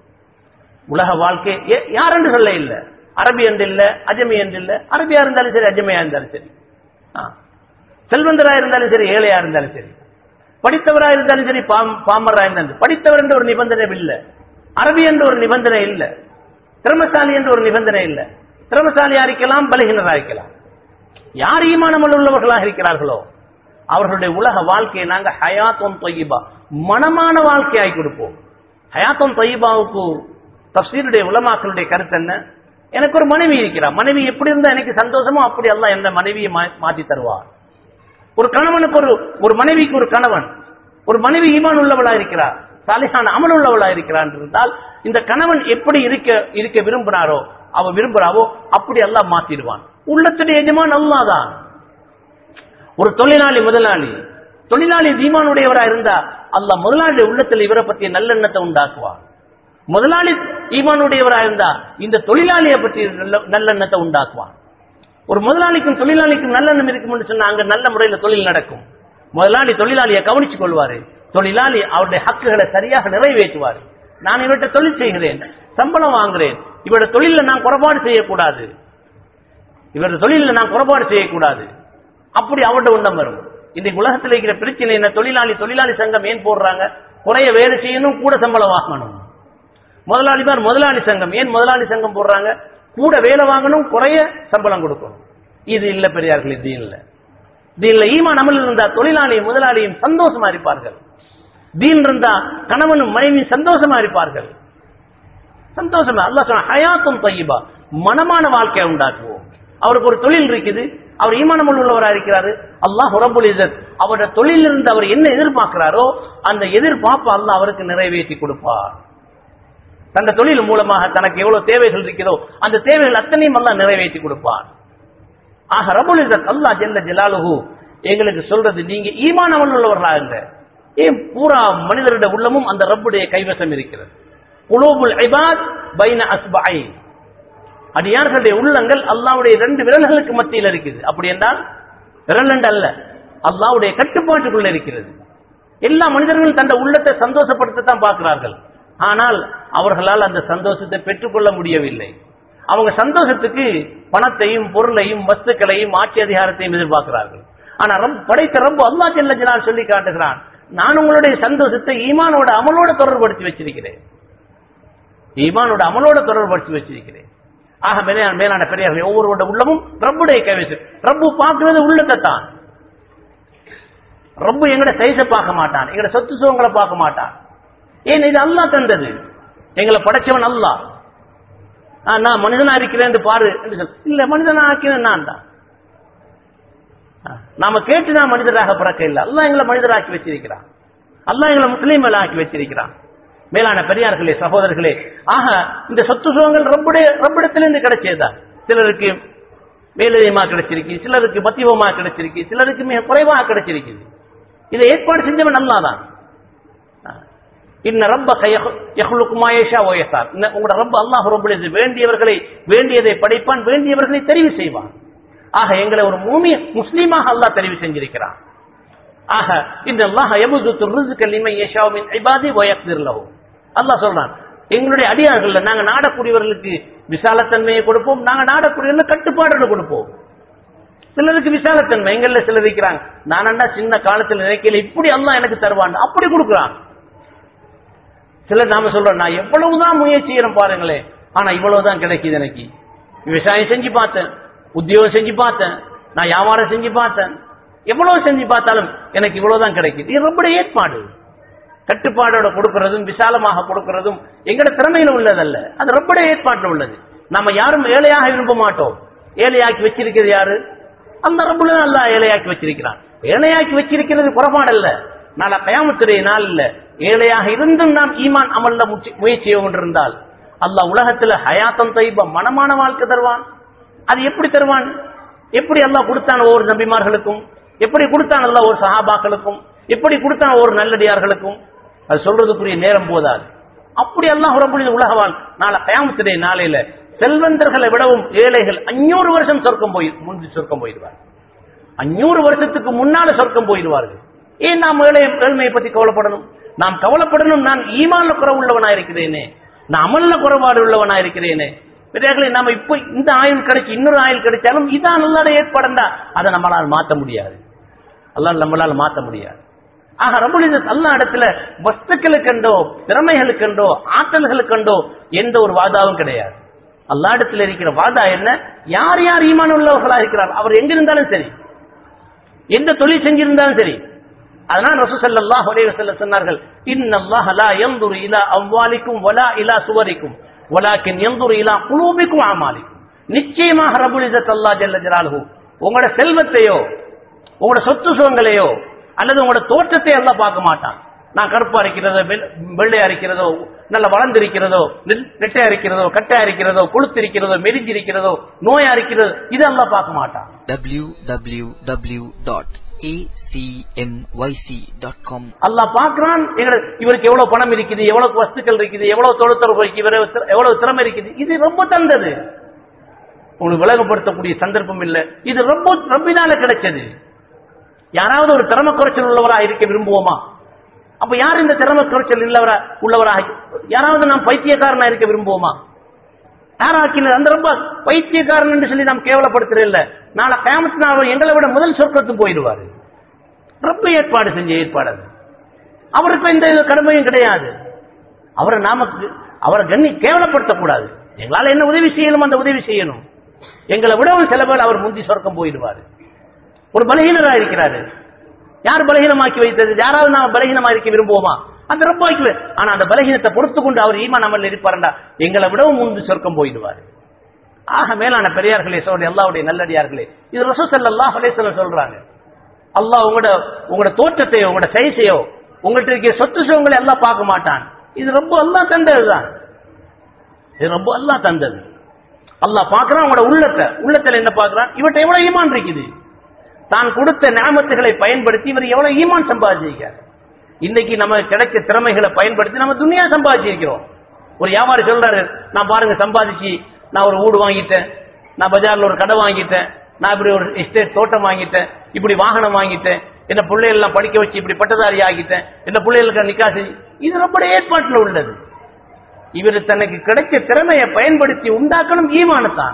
உலக வாழ்க்கை ஏ- யார் என்று சொல்ல இல்ல அரபி என்று இல்ல அஜமி என்று இல்ல அரபியா இருந்தாலும் சரி அஜமையா இருந்தாலும் சரி ஆ. செல்வந்தரா இருந்தாலும் சரி ஏழையா இருந்தாலும் சரி படித்தவரா இருந்தாலும் சரி பாம்- பாமரா இருந்தாலும் படித்தவர் என்ற ஒரு நிபந்தனை இல்ல அரபி என்ற ஒரு நிபந்தனை இல்ல திறமசாலி என்ற ஒரு நிபந்தனை இல்ல திறமசாலியா இருக்கலாம் பலகீனரா இருக்கலாம் யார் ஈமானமல் உள்ளவர்களாக இருக்கிறார்களோ அவர்களுடைய உலக வாழ்க்கையை நாங்க ஹயாத்தம் தொய்யிபா மனமான வாழ்க்கையாய் கொடுப்போம் ஹயாத்தம் தொய்யிபாவுக்கு தப்சீருடைய உலமாக்களுடைய கருத்து என்ன எனக்கு ஒரு மனைவி இருக்கிறார் மனைவி எப்படி இருந்தா எனக்கு சந்தோஷமோ அப்படி எல்லாம் எந்த மனைவியை மா- மாத்தி தருவார் ஒரு கணவனுக்கு ஒரு ஒரு மனைவிக்கு ஒரு கணவன் ஒரு மனைவி ஈமான் உள்ளவளா இருக்கிறார் சாலிஹான அமல் உள்ளவளா இருக்கிறார் இருந்தால் இந்த கணவன் எப்படி இருக்க இருக்க விரும்பினாரோ அவ விரும்புறாவோ அப்படி எல்லாம் மாத்திடுவான் உள்ளத்துடைய எஜமான் அல்லாதான் ஒரு தொழிலாளி முதலாளி தொழிலாளி ஈமானுடையவரா இருந்தா அல்லாஹ் முதலாளி உள்ளத்தில் இவரை பற்றிய நல்லெண்ணத்தை உண்டாக்குவார் முதலாளி ஈமானுடையவரா இருந்தா இந்த தொழிலாளியை பற்றி நல்ல- நல்லெண்ணத்தை உண்டாக்குவான் ஒரு முதலாளிக்கும் தொழிலாளிக்கும் நல்லெண்ணம் இருக்கும்னு சொன்னா அங்க நல்ல முறையில் தொழில் நடக்கும் முதலாளி தொழிலாளியை கவனிச்சுக் கொள்வாரு தொழிலாளி அவருடைய ஹக்குகளை சரியாக நிறைவேற்றுவார் நான் இவர்கிட்ட தொழில் செய்கிறேன் சம்பளம் வாங்குறேன் இவருடைய தொழில நான் குறைபாடு செய்யக்கூடாது இவரது தொழில நான் குறைபாடு செய்யக்கூடாது அப்படி அவருடைய உண்டம் வரும் இன்னைக்கு உலகத்தில் இருக்கிற பிரச்சனை என்ன தொழிலாளி தொழிலாளி சங்கம் ஏன் போடுறாங்க குறைய வேலை செய்யணும் கூட சம்பளம் வாங்கணும் முதலாளிமார் முதலாளி சங்கம் ஏன் முதலாளி சங்கம் போடுறாங்க கூட வேலை வாங்கணும் குறைய சம்பளம் கொடுக்கணும் இது இல்ல பெரியார்கள் இது இல்ல தீன்ல ஈமான் அமல் இருந்தா தொழிலாளியும் முதலாளியும் சந்தோஷமா இருப்பார்கள் தீன் இருந்தா கணவனும் மனைவியும் சந்தோஷமா இருப்பார்கள் சந்தோஷமா அல்லாஹ் சொன்ன ஹயாத்தும் தய்யிபா மனமான வாழ்க்கையை உண்டாக்குவோம் அவருக்கு ஒரு தொழில் இருக்குது அவர் ஈமானமுள் உள்ளவராக இருக்கிறாரு அல்லாஹ் ரபுல் இசத் அவருடைய தொழிலிருந்து அவர் என்ன எதிர்பார்க்கிறாரோ அந்த எதிர்பார்ப்பு அல்லாஹ் அவருக்கு நிறைவேற்றி கொடுப்பார் தந்த தொழில் மூலமாக தனக்கு எவ்வளவு தேவைகள் இருக்கிறதோ அந்த தேவைகள் அத்தனையும் அல்லாஹ் நிறைவேற்றி கொடுப்பார் ஆக ரபுல் இசத் அல்லாஹ் ஜெல்ல ஜலாலுஹு எங்களுக்கு சொல்றது நீங்க ஈமானவன் உள்ளவர்களாக ஏன் பூரா மனிதருடைய உள்ளமும் அந்த ரப்புடைய கைவசம் இருக்கிறது குலோபுல் ஐபாத் பைன அஸ்பஐ அடியார்களுடைய உள்ளங்கள் அல்லாவுடைய ரெண்டு விரல்களுக்கு மத்தியில் இருக்குது அப்படி என்றால் விரல் என்று அல்ல அல்லாவுடைய கட்டுப்பாட்டுக்குள்ள இருக்கிறது எல்லா மனிதர்களும் தந்த உள்ளத்தை சந்தோஷப்படுத்தத்தான் பார்க்கிறார்கள் ஆனால் அவர்களால் அந்த சந்தோஷத்தை பெற்றுக்கொள்ள முடியவில்லை அவங்க சந்தோஷத்துக்கு பணத்தையும் பொருளையும் வஸ்துக்களையும் ஆட்சி அதிகாரத்தையும் எதிர்பார்க்கிறார்கள் ஆனா ரப் படைத்த ரப்பு அல்லா ஜல்ல ஜலால் சொல்லி காட்டுகிறான் நான் உங்களுடைய சந்தோஷத்தை ஈமானோட அமலோட தொடர்படுத்தி வச்சிருக்கிறேன் ஈமானோட அமலோட தொடர்படுத்தி வச்சிருக்கிறேன் ஆக மேலான மேலான பெரியார்கள் ஒவ்வொருவரோட உள்ளமும் ரப்புடைய கைவசு ரப்பு பார்க்கிறது உள்ளத்தை தான் ரப்பு எங்கட சைஸ பார்க்க மாட்டான் எங்கட சொத்து சுகங்களை பார்க்க மாட்டான் ஏன் இது அல்லாஹ் தந்தது எங்களை படைச்சவன் அல்லாஹ் ஆ, நான் மனிதனா இருக்கிறேன் என்று பாரு என்று சொல். இல்ல மனிதனா ஆக்கினேன் நான் தான் ஆ, நாம கேட்டு நான் மனிதராக பிறக்க இல்லை அல்லாஹ் எங்களை மனிதராக்கி வச்சிருக்கிறான் அல்லாஹ் எங்களை முஸ்லீம்கள் ஆக்கி வச்சிருக்கிறான் மேலான பெரியார்களே சகோதரர்களே ஆக இந்த சொத்து சுகங்கள் ரப்புடைய ரப்பிடத்திலிருந்து கிடைச்சதுதான் சிலருக்கு மேலதிகமா கிடைச்சிருக்கு சிலருக்கு மத்தியமா கிடைச்சிருக்கு சிலருக்கு மிக குறைவாக கிடைச்சிருக்குது இதை ஏற்பாடு செஞ்சவன் அல்லாதான் இன்ன ரப்ப யஹ்லுக்குமாயேஷா ஓயசார் உங்களோட ரப்ப அல்லாஹ் ரப்புல் இஸ்ஸத் வேண்டியவர்களை வேண்டியதை படைப்பான் வேண்டியவர்களை தெரிவு செய்வான் ஆக எங்களை ஒரு மூமிய முஸ்லீமாக அல்லாஹ் தெரிவு செஞ்சிருக்கிறான் ஆக இந்த அல்லாஹ் யபுது ரிஸ்க லிமன் யஷாவு மின் இபாதி வ யக்திர் லஹு அல்லாஹ் சொல்றான் எங்களுடைய அடியார்கள் நாங்க நாடக்கூடியவர்களுக்கு விசாலத்தன்மையை கொடுப்போம் நாங்க நாடக்கூடியவர்கள் கட்டுப்பாடுகளை கொடுப்போம் சிலருக்கு விசாலத்தன்மை எங்கள்ல சிலர் இருக்கிறாங்க நானண்டா சின்ன காலத்துல நினைக்கல இப்படி அல்லாஹ் எனக்கு தருவான் அப்படி கொடுக்குறான் சிலர் நாம சொல்றோம் நான் எவ்வளவுதான் முயற்சி செய்யறேன் பாருங்களேன் ஆனா இவ்வளவுதான் கிடைக்குது எனக்கு விவசாயம் செஞ்சு பார்த்தேன் உத்தியோகம் செஞ்சு பார்த்தேன் நான் வியாபாரம் செஞ்சு பார்த்தேன் எவ்வளவு செஞ்சு பார்த்தாலும் எனக்கு இவ்வளவுதான் கிடைக்குது இது ரொம்ப ஏற்பாடு கட்டுப்பாடோட கொடுக்கறதும் விசாலமாக கொடுக்கறதும் எங்கட திறமையில உள்ளதல்ல அது ரொம்ப ஏற்பாட்டில் உள்ளது நம்ம யாரும் ஏழையாக விரும்ப மாட்டோம் ஏழையாக்கி வச்சிருக்கிறது யாரு அந்த ரப்புல அல்லா ஏழையாக்கி வச்சிருக்கிறான் ஏழையாக்கி வச்சிருக்கிறது குறைபாடல்ல நாளை கயாமத்துடைய நாள் இல்ல ஏழையாக இருந்தும் நாம் ஈமான் அமல்ல முச்சி- முயற்சி செய்ய கொண்டிருந்தால் அல்லாஹ் உலகத்துல ஹயாத்தம் தைப மனமான வாழ்க்கை தருவான் அது எப்படி தருவான் எப்படி அல்லாஹ் கொடுத்தான் ஒவ்வொரு நபிமார்களுக்கும் எப்படி கொடுத்தான் அல்லாஹ் ஒரு சஹாபாக்களுக்கும் எப்படி கொடுத்தான் ஒவ்வொரு நல்லடியார்களுக்கும் அது சொல்றதுக்குரிய நேரம் போதாது அப்படி அல்லாஹ் ரபுல் உலகவான் நாளை கயாமத்துடைய நாளையில செல்வந்தர்களை விடவும் ஏழைகள் அஞ்சூறு வருஷம் சொர்க்கம் போய் முன்பு சொர்க்கம் போயிடுவார் அஞ்சூறு வருஷத்துக்கு முன்னால சொர்க்கம் போயிடுவார்கள் ஏன் நாம் ஏழை ஏழ்மையை பத்தி கவலைப்படணும் நாம் கவலைப்படணும் நான் ஈமான்ல குறைவு உள்ளவனா இருக்கிறேனே நான் அமல்ல குறைபாடு உள்ளவனா இருக்கிறேனே பெரியார்களே நாம இப்போ இந்த ஆயுள் கிடைச்சு இன்னொரு ஆயுள் கிடைச்சாலும் இதான் நல்லாட ஏற்பாடுண்டா அதை நம்மளால் மாற்ற முடியாது அல்லாஹ் நம்மளால் மாற்ற முடியாது ஆக ரபுலித அல்லா இடத்துல வஸ்துக்களுக்கண்டோ திறமைகளுக்கண்டோ ஆற்றல்களுக்கண்டோ எந்த ஒரு வாதாவும் கிடையாது அல்லா இடத்துல இருக்கிற வாதா என்ன யார் யார் ஈமான் உள்ளவர்களா இருக்கிறார் அவர் எங்க இருந்தாலும் சரி எந்த தொழில் செஞ்சிருந்தாலும் சரி அதனால ரசூசல்லாஹு அலைஹி வஸல்லம் சொன்னார்கள் இன்னல்லாஹ லா யன்துரு இலா அம்வாலிக்கும் வலா இலா சுவரிக்கும் வலாக்கின் யன்துரு இலா குலூபிக்கும் அமாலிக்கும் நிச்சயமாக ரபுல் இஸ்ஸத் அல்லாஹ் ஜல்ல ஜலாலுஹு உங்களோட செல்வத்தையோ உங்களோட சொத்து சுகங்களையோ அல்லது உங்களோட தோற்றத்தை எல்லாம் பார்க்க மாட்டான் நான் கருப்பா இருக்கிறதோ வெள்- வெள்ளையா இருக்கிறதோ நல்ல வளர்ந்திருக்கிறதோ நெல்- நெட்டையா இருக்கிறதோ கட்டையா இருக்கிறதோ கொளுத்திருக்கிறதோ மெலிஞ்சிருக்கிறதோ நோயா இருக்கிறதோ இதெல்லாம் பார்க்க மாட்டான் www.acmyc.com அல்லாஹ் பார்க்கறான் எங்களை இவருக்கு எவ்வளவு பணம் இருக்குது எவ்வளவு வஸ்துக்கள் இருக்குது எவ்வளவு தொழுத்தரவு இருக்குது இவரு திற- எவ்வளவு திறமை இருக்குது இது ரொம்ப தந்தது உங்களுக்கு விலகப்படுத்தக்கூடிய சந்தர்ப்பம் இல்லை இது ரொம்ப ரப்பினால கிடைச்சது யாராவது ஒரு திறமை குறைச்சல் உள்ளவரா இருக்க விரும்புவோமா அப்ப யார் இந்த திறமை குறைச்சல் உள்ளவரா உள்ளவராக யாராவது நாம் பைத்தியக்காரனா இருக்க விரும்புவோமா யாராக்கின அந்த ரொம்ப பைத்தியக்காரன் என்று சொல்லி நாம் கேவலப்படுத்துறது இல்ல நாளை கேமத்து நாள் எங்களை விட முதல் சொர்க்கத்துக்கு போயிடுவாரு ரொம்ப ஏற்பாடு செஞ்ச ஏற்பாடு அது அவருக்கு எந்த இது கடமையும் கிடையாது அவரை நாமக்கு அவரை கண்ணி கேவலப்படுத்தக்கூடாது எங்களால என்ன உதவி செய்யணும் அந்த உதவி செய்யணும் எங்களை விடவும் சில பேர் அவர் முந்தி சொர்க்கம் போயிடுவார் ஒரு பலகீனரா இருக்கிறாரு யார் பலகீனமாக்கி வைத்தது யாராவது நாம் பலகீனமா இருக்க விரும்புவோமா அந்த ரொம்ப ஆக்கி ஆனா அந்த பலகீனத்தை பொறுத்து கொண்டு அவர் ஈமான் அமல் இருப்பாருண்டா எங்களை விடவும் முந்தி சொர்க்கம் போயிடுவார் ஆக மேலான பெரியார்களே சோழ எல்லாவுடைய நல்லடியார்களே இது ரசூசல்லாஹ் அலைஹிஸ்ஸலாம் சொல்றாங்க அல்லாஹ் உங்களோட உங்களோட தோற்றத்தையோ உங்களோட சைஸையோ உங்கள்ட்ட இருக்க சொத்து சுகங்களை எல்லாம் பார்க்க மாட்டான் இது ரொம்ப அல்லாஹ் தந்ததுதான் இது ரொம்ப அல்லாஹ் தந்தது அல்லாஹ் பார்க்கறான் உங்களோட உள்ளத்தை உள்ளத்துல என்ன பார்க்கறான் இவர்ட்ட எவ்வளவு ஈமான் இருக்குது தான் கொடுத்த நியமத்துகளை பயன்படுத்தி இவர் எவ்வளவு ஈமான் சம்பாதிச்சிருக்கார் இன்னைக்கு நம்ம கிடைச்ச திறமைகளை பயன்படுத்தி நம்ம துணியா சம்பாதிச்சிருக்கிறோம் ஒரு வியாபாரி சொல்றாரு நான் பாருங்க சம்பாதிச்சு நான் ஒரு வீடு வாங்கிட்டேன் நான் பஜார்ல ஒரு கடை வாங்கிட்டேன் நான் இப்படி ஒரு எஸ்டேட் தோட்டம் வாங்கிட்டேன் இப்படி வாகனம் வாங்கிட்டேன் என்ன பிள்ளைகள் எல்லாம் படிக்க வச்சு இப்படி பட்டதாரி ஆகிட்டேன் என்ன பிள்ளைகளுக்கு நிக்கா செஞ்சு இது ரொம்ப ஏற்பாட்டில் உள்ளது இவர் தனக்கு கிடைச்ச திறமையை பயன்படுத்தி உண்டாக்கணும் ஈமானத்தான்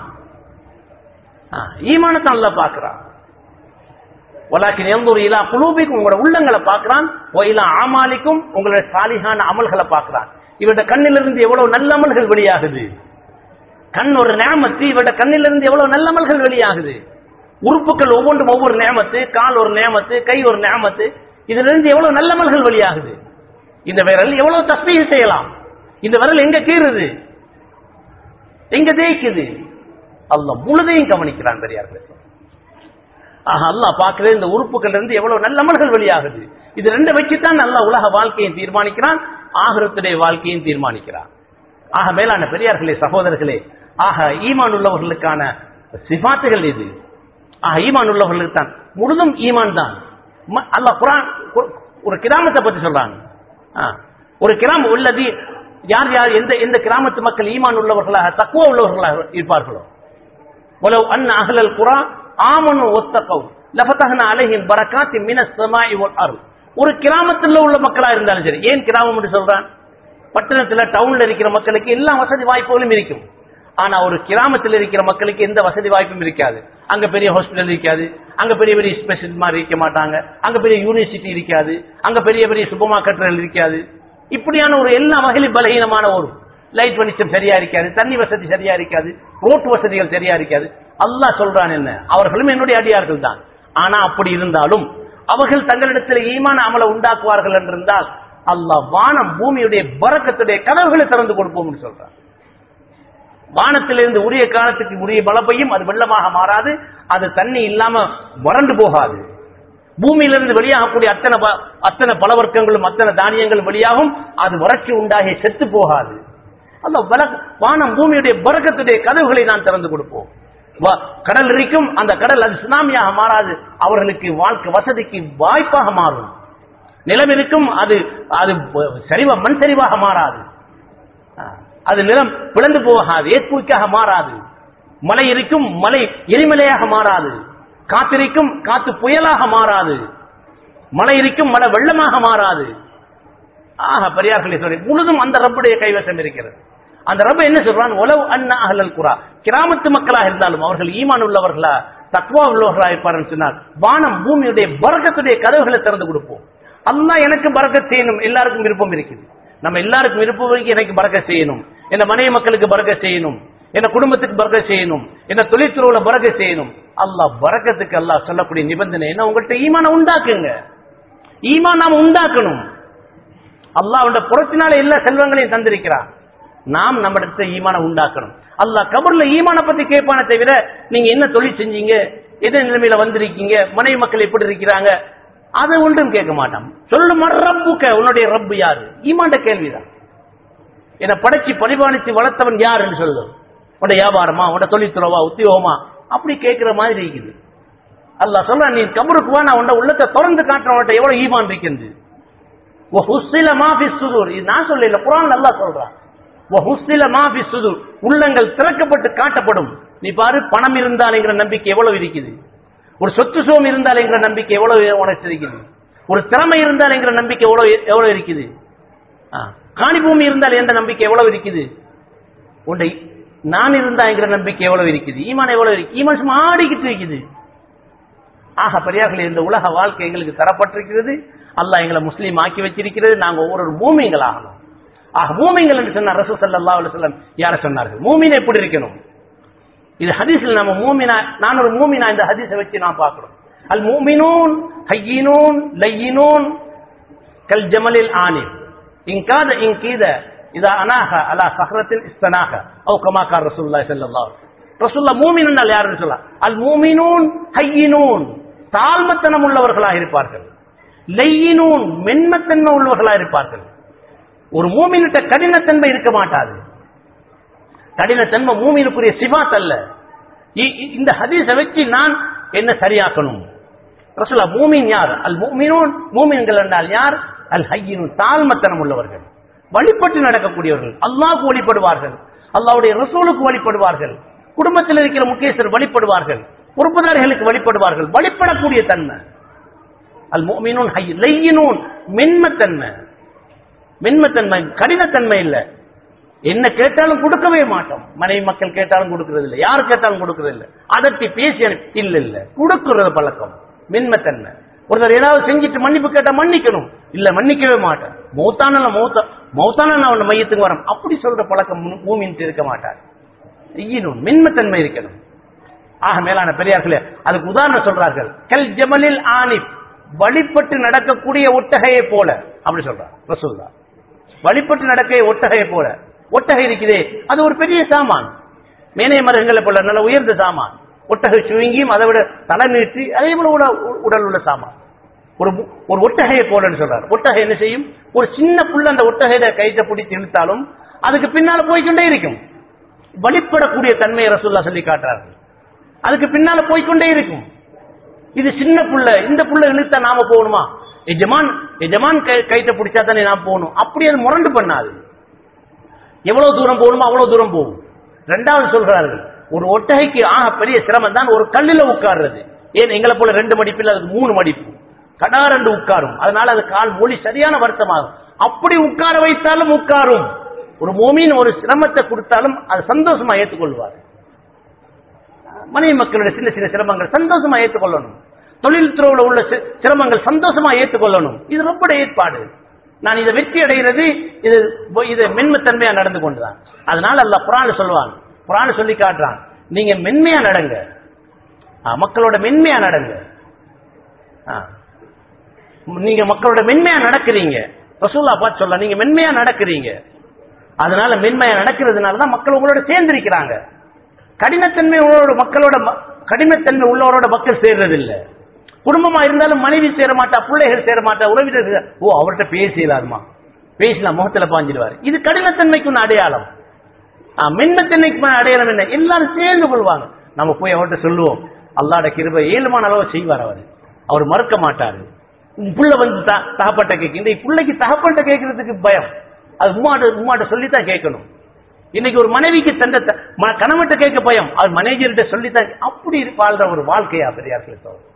ஆ, ஈமானத்தான் அல்ல பார்க்கிறான் வலாக்கின் எந்தூர் இலா குலூபிக்கும் உங்களோட உள்ளங்களை பார்க்கிறான் ஓ இலா ஆமாலிக்கும் உங்களோட சாலிகான அமல்களை பார்க்கிறான் இவருடைய கண்ணிலிருந்து எவ்வளவு நல்ல அமல்கள் வெளியாகுது கண் ஒரு நேமத்து இவருடைய கண்ணிலிருந்து எவ்வளவு நல்ல அமல்கள் வெளியாகுது உறுப்புகள் ஒவ்வொன்றும் ஒவ்வொரு நேமத்து கால் ஒரு நேமத்து கை ஒரு நேமத்து இதுல இருந்து எவ்வளவு நல்ல அமல்கள் வெளியாகுது இந்த விரல் எவ்வளவு தஸ்மீக செய்யலாம் இந்த விரல் எங்க கீறுது எங்க தேய்க்குது அல்லாஹ் முழுதையும் கவனிக்கிறான் பெரியார்களே ஆக அல்லாஹ் பார்க்கிறது இந்த உறுப்புகள் இருந்து எவ்வளவு நல்ல அமல்கள் வெளியாகுது இது ரெண்டு வச்சுதான் நல்லா உலக வாழ்க்கையை தீர்மானிக்கிறான் ஆகிரத்துடைய வாழ்க்கையும் தீர்மானிக்கிறான் ஆக மேலான பெரியார்களே சகோதரர்களே ஆக ஈமான் உள்ளவர்களுக்கான சிபாத்துகள் இது ஆக ஈமான் உள்ளவர்களுக்கு தான் முழுதும் ஈமான் தான் ம- அல்லாஹ் குரான் கு- ஒரு கிராமத்தை பத்தி சொல்றாங்க ஆ. ஒரு கிராமம் உள்ளது யார் யார் எந்த எந்த கிராமத்து மக்கள் ஈமான் உள்ளவர்களாக தக்குவ உள்ளவர்களாக இருப்பார்களோ ولو أن أهل القرى آمنوا واتقوا لفتحنا عليهم بركات من السماء والأرض ஒரு கிராமத்தில் உள்ள மக்களா இருந்தாலும் சரி ஏன் கிராமம் என்று சொல்றான் பட்டணத்துல டவுன்ல இருக்கிற மக்களுக்கு எல்லா வசதி வாய்ப்புகளும் இருக்கும் ஆனா ஒரு கிராமத்தில் இருக்கிற மக்களுக்கு எந்த வசதி வாய்ப்பும் இருக்காது அங்க பெரிய ஹாஸ்பிட்டல் இருக்காது அங்க பெரிய பெரிய ஸ்பெஷல் மாதிரி இருக்க மாட்டாங்க அங்க பெரிய யூனிவர்சிட்டி இருக்காது அங்க பெரிய பெரிய சூப்பர் மார்க்கெட்டுகள் இருக்காது இப்படியான ஒரு எல்லா வகையிலும் பலகீனமான ஒரு லைட் வெளிச்சம் சரியா இருக்காது தண்ணி வசதி சரியா இருக்காது ரோட்டு வசதிகள் சரியா இருக்காது அல்லாஹ் சொல்றான் என்ன அவர்களும் என்னுடைய அடியார்கள் தான் ஆனா அப்படி இருந்தாலும் அவர்கள் தங்களிடத்தில் ஈமான அமலை உண்டாக்குவார்கள் என்றிருந்தால் அல்லாஹ் வானம் பூமியுடைய பறக்கத்துடைய கதவுகளை திறந்து கொடுப்போம்னு சொல்றான் வானத்திலிருந்து உரிய காலத்துக்கு உரிய பலப்பையும் அது வெள்ளமாக மாறாது அது தண்ணி இல்லாம வறண்டு போகாது பூமியிலிருந்து வெளியாகக்கூடிய அத்தனை ப- அத்தனை பலவர்க்கங்களும் அத்தனை தானியங்களும் வெளியாகும் அது வறட்சி உண்டாகி செத்து போகாது அந்த வல- வானம் பூமியுடைய பறக்கத்துடைய கதவுகளை நான் திறந்து கொடுப்போம் வ- கடல் இருக்கும் அந்த கடல் அது சுனாமியாக மாறாது அவர்களுக்கு வாழ்க்கை வசதிக்கு வாய்ப்பாக மாறும் நிலம் இருக்கும் அது அது சரிவா மண் சரிவாக மாறாது அது நிலம் பிளந்து போகாது ஏற்பூக்காக மாறாது மலை இருக்கும் மலை எரிமலையாக மாறாது காத்திருக்கும் காத்து புயலாக மாறாது மழை இருக்கும் மழை வெள்ளமாக மாறாது ஆக பெரியார்களே சொல்லி முழுதும் அந்த ரப்புடைய கைவசம் இருக்கிறது அந்த ரப்ப என்ன சொல்றான் உலவு அண்ணா அகலல் குரா கிராமத்து மக்களாக இருந்தாலும் அவர்கள் ஈமான் உள்ளவர்களா தக்குவா உள்ளவர்களா இருப்பார்கள் சொன்னால் வானம் பூமியுடைய பறக்கத்துடைய கதவுகளை திறந்து கொடுப்போம் அல்லாஹ் எனக்கு பறக்கத் செய்யணும் எல்லாருக்கும் விருப்பம் இருக்குது நம்ம எல்லாருக்கும் விருப்பம் இருக்கு எனக்கு பறக்கத் செய்யணும் என்ன மனைவி மக்களுக்கு பறக்கத் செய்யணும் என்ன குடும்பத்துக்கு பறக்கத் செய்யணும் என்ன தொழில்துறையில பறக்கத் செய்யணும் அல்லாஹ் பறக்கத்துக்கு அல்லாஹ் சொல்லக்கூடிய நிபந்தனை என்ன உங்கள்கிட்ட ஈமான உண்டாக்குங்க ஈமான் நாம உண்டாக்கணும் அல்லாஹ் அவனோட புறத்தினால எல்லா செல்வங்களையும் தந்திருக்கிறான் நாம் நம்ம இடத்துல ஈமான உண்டாக்கணும் அல்லாஹ் கபர்ல ஈமான பத்தி கேட்பானே தவிர நீங்க என்ன தொழில் செஞ்சீங்க எந்த நிலைமையில வந்திருக்கீங்க மனைவி மக்கள் எப்படி இருக்கிறாங்க அதை ஒன்றும் கேட்க மாட்டான் சொல்லு ரப்புக்க உன்னுடைய ரப்பு யாரு ஈமாண்ட கேள்விதான் என்னை படைச்சு பரிபாலிச்சு வளர்த்தவன் யார் என்று சொல்லு உன்ட வியாபாரமா உன்ட தொழில்துறவா உத்தியோகமா அப்படி கேட்கிற மாதிரி இருக்குது அல்லாஹ் சொல்றான் நீ கபருக்கு வா நான் உன்ட உள்ளத்தை திறந்து காட்டுறேன் உன்கிட்ட எவ்வளவு ஈமான் இருக்குது وَحُصِّلَ مَا فِي الصُّدُورِ இது நான் சொல்லல குர்ஆன் அல்லாஹ் சொல்றான் وَحُصِّلَ مَا فِي الصُّدُورِ உள்ளங்கள் திறக்கப்பட்டு காட்டப்படும் நீ பாரு பணம் இருந்தால் என்கிற நம்பிக்கை எவ்வளவு இருக்குது ஒரு சொத்து சுகம் இருந்தால் என்கிற நம்பிக்கை எவ்வளவு உனக்கு இருக்குது ஒரு திறமை இருந்தால் என்கிற நம்பிக்கை எவ்வளவு எவ்வளவு இருக்குது ஆ, காணி பூமி இருந்தால் எந்த நம்பிக்கை எவ்வளவு இருக்குது உண்டை நான் இருந்தா என்கிற நம்பிக்கை எவ்வளவு இருக்குது ஈமான் எவ்வளவு இருக்கு ஈமான் சும்மா ஆடிக்கிட்டு இருக்குது ஆக பெரியார்களே இந்த உலக வாழ்க்கை எங்களுக்கு தரப்பட்டிருக்கிறது அல்லாஹ் எங்களை முஸ்லீம் ஆக்கி வச்சிருக்கிறது நாங்க ஒவ்வொரு மூமிங்கள் ஆகணும் ஆக மூமிங்கள் என்று சொன்னார் ரசூல் ஸல்லல்லாஹு அலைஹி வஸல்லம் யார சொன்னார்கள் மூமின் எப்படி இருக்கணும் இது ஹதீஸ்ல நம்ம மூமினா நான் ஒரு மூமினா இந்த ஹதீஸை வச்சு நான் பார்க்கிறோம் அல் மூமினூன் ஹய்யினூன் லையினூன் கல் ஜமலில் ஆனில் இன் காத இன் கீத இதா அனாக அலா சஹரத்தில் இஸ்தனாக ஓ கமாக்கார் ரசூலுல்லாஹி ஸல்லல்லாஹு அலைஹி வஸல்லம் ரசூலுல்லாஹ் மூமின் என்றால் யாருன்னு சொல்லலாம் அல் மூமினூன் ஹய்யினூன் தாழ்மத்தனம் உள்ளவர்களாக இருப்பார்கள் லையினூன் மென்மத்தன்மை உள்ளவர்களாக இருப்பார்கள் ஒரு மூமின்கிட்ட கடினத்தன்மை இருக்க மாட்டாது கடினத்தன்மை மூமினுக்குரிய சிவாத் அல்ல இ- இ- இந்த ஹதீஸை வச்சு நான் என்ன சரியாக்கணும் ரசூலா மூமின் யார் அல் மூமினூன் மூமின்கள் என்றால் யார் அல் ஹையினு தாழ்மத்தனம் உள்ளவர்கள் வழிபட்டு நடக்கக்கூடியவர்கள் அல்லாஹ்வுக்கு வழிபடுவார்கள் அல்லாஹ்வுடைய ரசூலுக்கு வழிபடுவார்கள் குடும்பத்தில் இருக்கிற முக்கியஸ்தர் வழிபடுவார்கள் பொறுப்புதாரிகளுக்கு வழிபடுவார்கள் வழிபடக்கூடிய தன்மை அல் மூமினூன் ஹை லையினூன் மென்மத்தன்மை மென்மத்தன்மை கடினத்தன்மை இல்ல என்ன கேட்டாலும் கொடுக்கவே மாட்டோம் மனைவி மக்கள் கேட்டாலும் கொடுக்கறது இல்ல யார் கேட்டாலும் கொடுக்கறது இல்ல அதட்டி பேசி அனுப்பி- இல்ல இல்ல கொடுக்கறது பழக்கம் மென்மத்தன்மை ஒருத்தர் ஏதாவது செஞ்சுட்டு மன்னிப்பு கேட்டா மன்னிக்கணும் இல்ல மன்னிக்கவே மாட்டேன் மௌத்தான மௌத்த மௌத்தான நான் உன்னை மையத்துக்கு வரேன் அப்படி சொல்ற பழக்கம் பூமியின் இருக்க மாட்டார் ஈனும் மென்மத்தன்மை இருக்கணும் ஆக மேலான பெரியார்களே அதுக்கு உதாரணம் சொல்றார்கள் கல் ஜமலில் ஆனிப் வழிபட்டு நடக்கக்கூடிய ஒட்டகையை போல அப்படி சொல்றார் ரசூல்லா வழிபட்டு நடக்க ஒட்டகையை போல ஒட்டகை இருக்குதே அது ஒரு பெரிய சாமான் மேனை மரங்களை போல நல்ல உயர்ந்த சாமான் ஒட்டகை சுருங்கியும் அதை விட தலை நீட்டி அதே போல உட- உடல் உள்ள சாமான் ஒரு மு- ஒரு ஒட்டகையை போலன்னு சொல்றாரு ஒட்டகை என்ன செய்யும் ஒரு சின்ன புள்ள அந்த ஒட்டகையில கைத்தை பிடித்து இழுத்தாலும் அதுக்கு பின்னால போய்க்கொண்டே இருக்கும் வழிபடக்கூடிய தன்மையை ரசூல்லா சொல்லி காட்டுறார்கள் அதுக்கு பின்னால போய்க்கொண்டே இருக்கும் இது சின்ன புள்ள இந்த புள்ள இழுத்தா நாம போகணுமா எஜமான் எஜமான் கை- கைத்தை பிடிச்சா தானே நாம் போகணும் அப்படி அது முரண்டு பண்ணாது எவ்வளவு தூரம் போகணுமோ அவ்வளவு தூரம் போகும் ரெண்டாவது சொல்கிறார்கள் ஒரு ஒட்டகைக்கு ஆக பெரிய சிரமம் தான் ஒரு கல்லில் உட்கார்றது ஏன் எங்களை போல ரெண்டு மடிப்பில் அதுக்கு மூணு மடிப்பு கடா ரெண்டு உட்காரும் அதனால அது கால் மொழி சரியான வருத்தமாகும் அப்படி உட்கார வைத்தாலும் உட்காரும் ஒரு மோமின் ஒரு சிரமத்தை கொடுத்தாலும் அது சந்தோஷமா ஏற்றுக்கொள்வார் மனைவி மக்களுடைய சின்ன சின்ன சிரமங்கள் சந்தோஷமா ஏற்றுக்கொள்ளணும் தொழில் துறவுல உள்ள சி- சிரமங்கள் சந்தோஷமா ஏற்றுக்கொள்ளணும் இது ரொம்ப ஏற்பாடு நான் இதை வெற்றி அடைகிறது இது இது மென்மைத்தன்மையா நடந்து கொண்டுதான் அதனால அல்ல குரான் சொல்லுவான் குரான் சொல்லி காட்டுறான் நீங்க மென்மையா நடங்க ஆ, மக்களோட மென்மையா நடங்க ஆ. நீங்க மக்களோட மென்மையா நடக்கிறீங்க ரசூல்லா பார்த்து சொல்ல நீங்க மென்மையா நடக்கிறீங்க அதனால மென்மையா நடக்கிறதுனால தான் மக்கள் உங்களோட சேர்ந்திருக்கிறாங்க கடினத்தன்மை உள்ளவரோட மக்களோட ம- கடினத்தன்மை உள்ளவரோட மக்கள் சேர்றது இல்ல குடும்பமா இருந்தாலும் மனைவி சேர மாட்டா பிள்ளைகள் சேர மாட்டா உறவினர்கள் ஓ அவர்கிட்ட பேசலாதுமா பேசலாம் முகத்துல பாஞ்சிடுவார் இது கடினத்தன்மைக்கு அடையாளம் ஆ, மென்மைத்தன்மைக்கு அடையாளம் என்ன எல்லாரும் சேர்ந்து கொள்வாங்க நம்ம போய் அவர்கிட்ட சொல்லுவோம் அல்லாட கிருபை ஏழுமான அளவு செய்வார் அவர் அவர் மறுக்க மாட்டாரு உன் புள்ள வந்து த- தகப்பட்ட கேட்க இந்த பிள்ளைக்கு தகப்பட்ட கேட்கறதுக்கு பயம் அது உமாட்ட உமாட்ட சொல்லித்தான் கேட்கணும் இன்னைக்கு ஒரு மனைவிக்கு தந்த த- ம- கணவன்கிட்ட கேட்க பயம் அவர் மேனேஜர்கிட்ட சொல்லித்தான் அப்படி வாழ்ற ஒரு வாழ்க்கையா பெரியார்களே தோழர்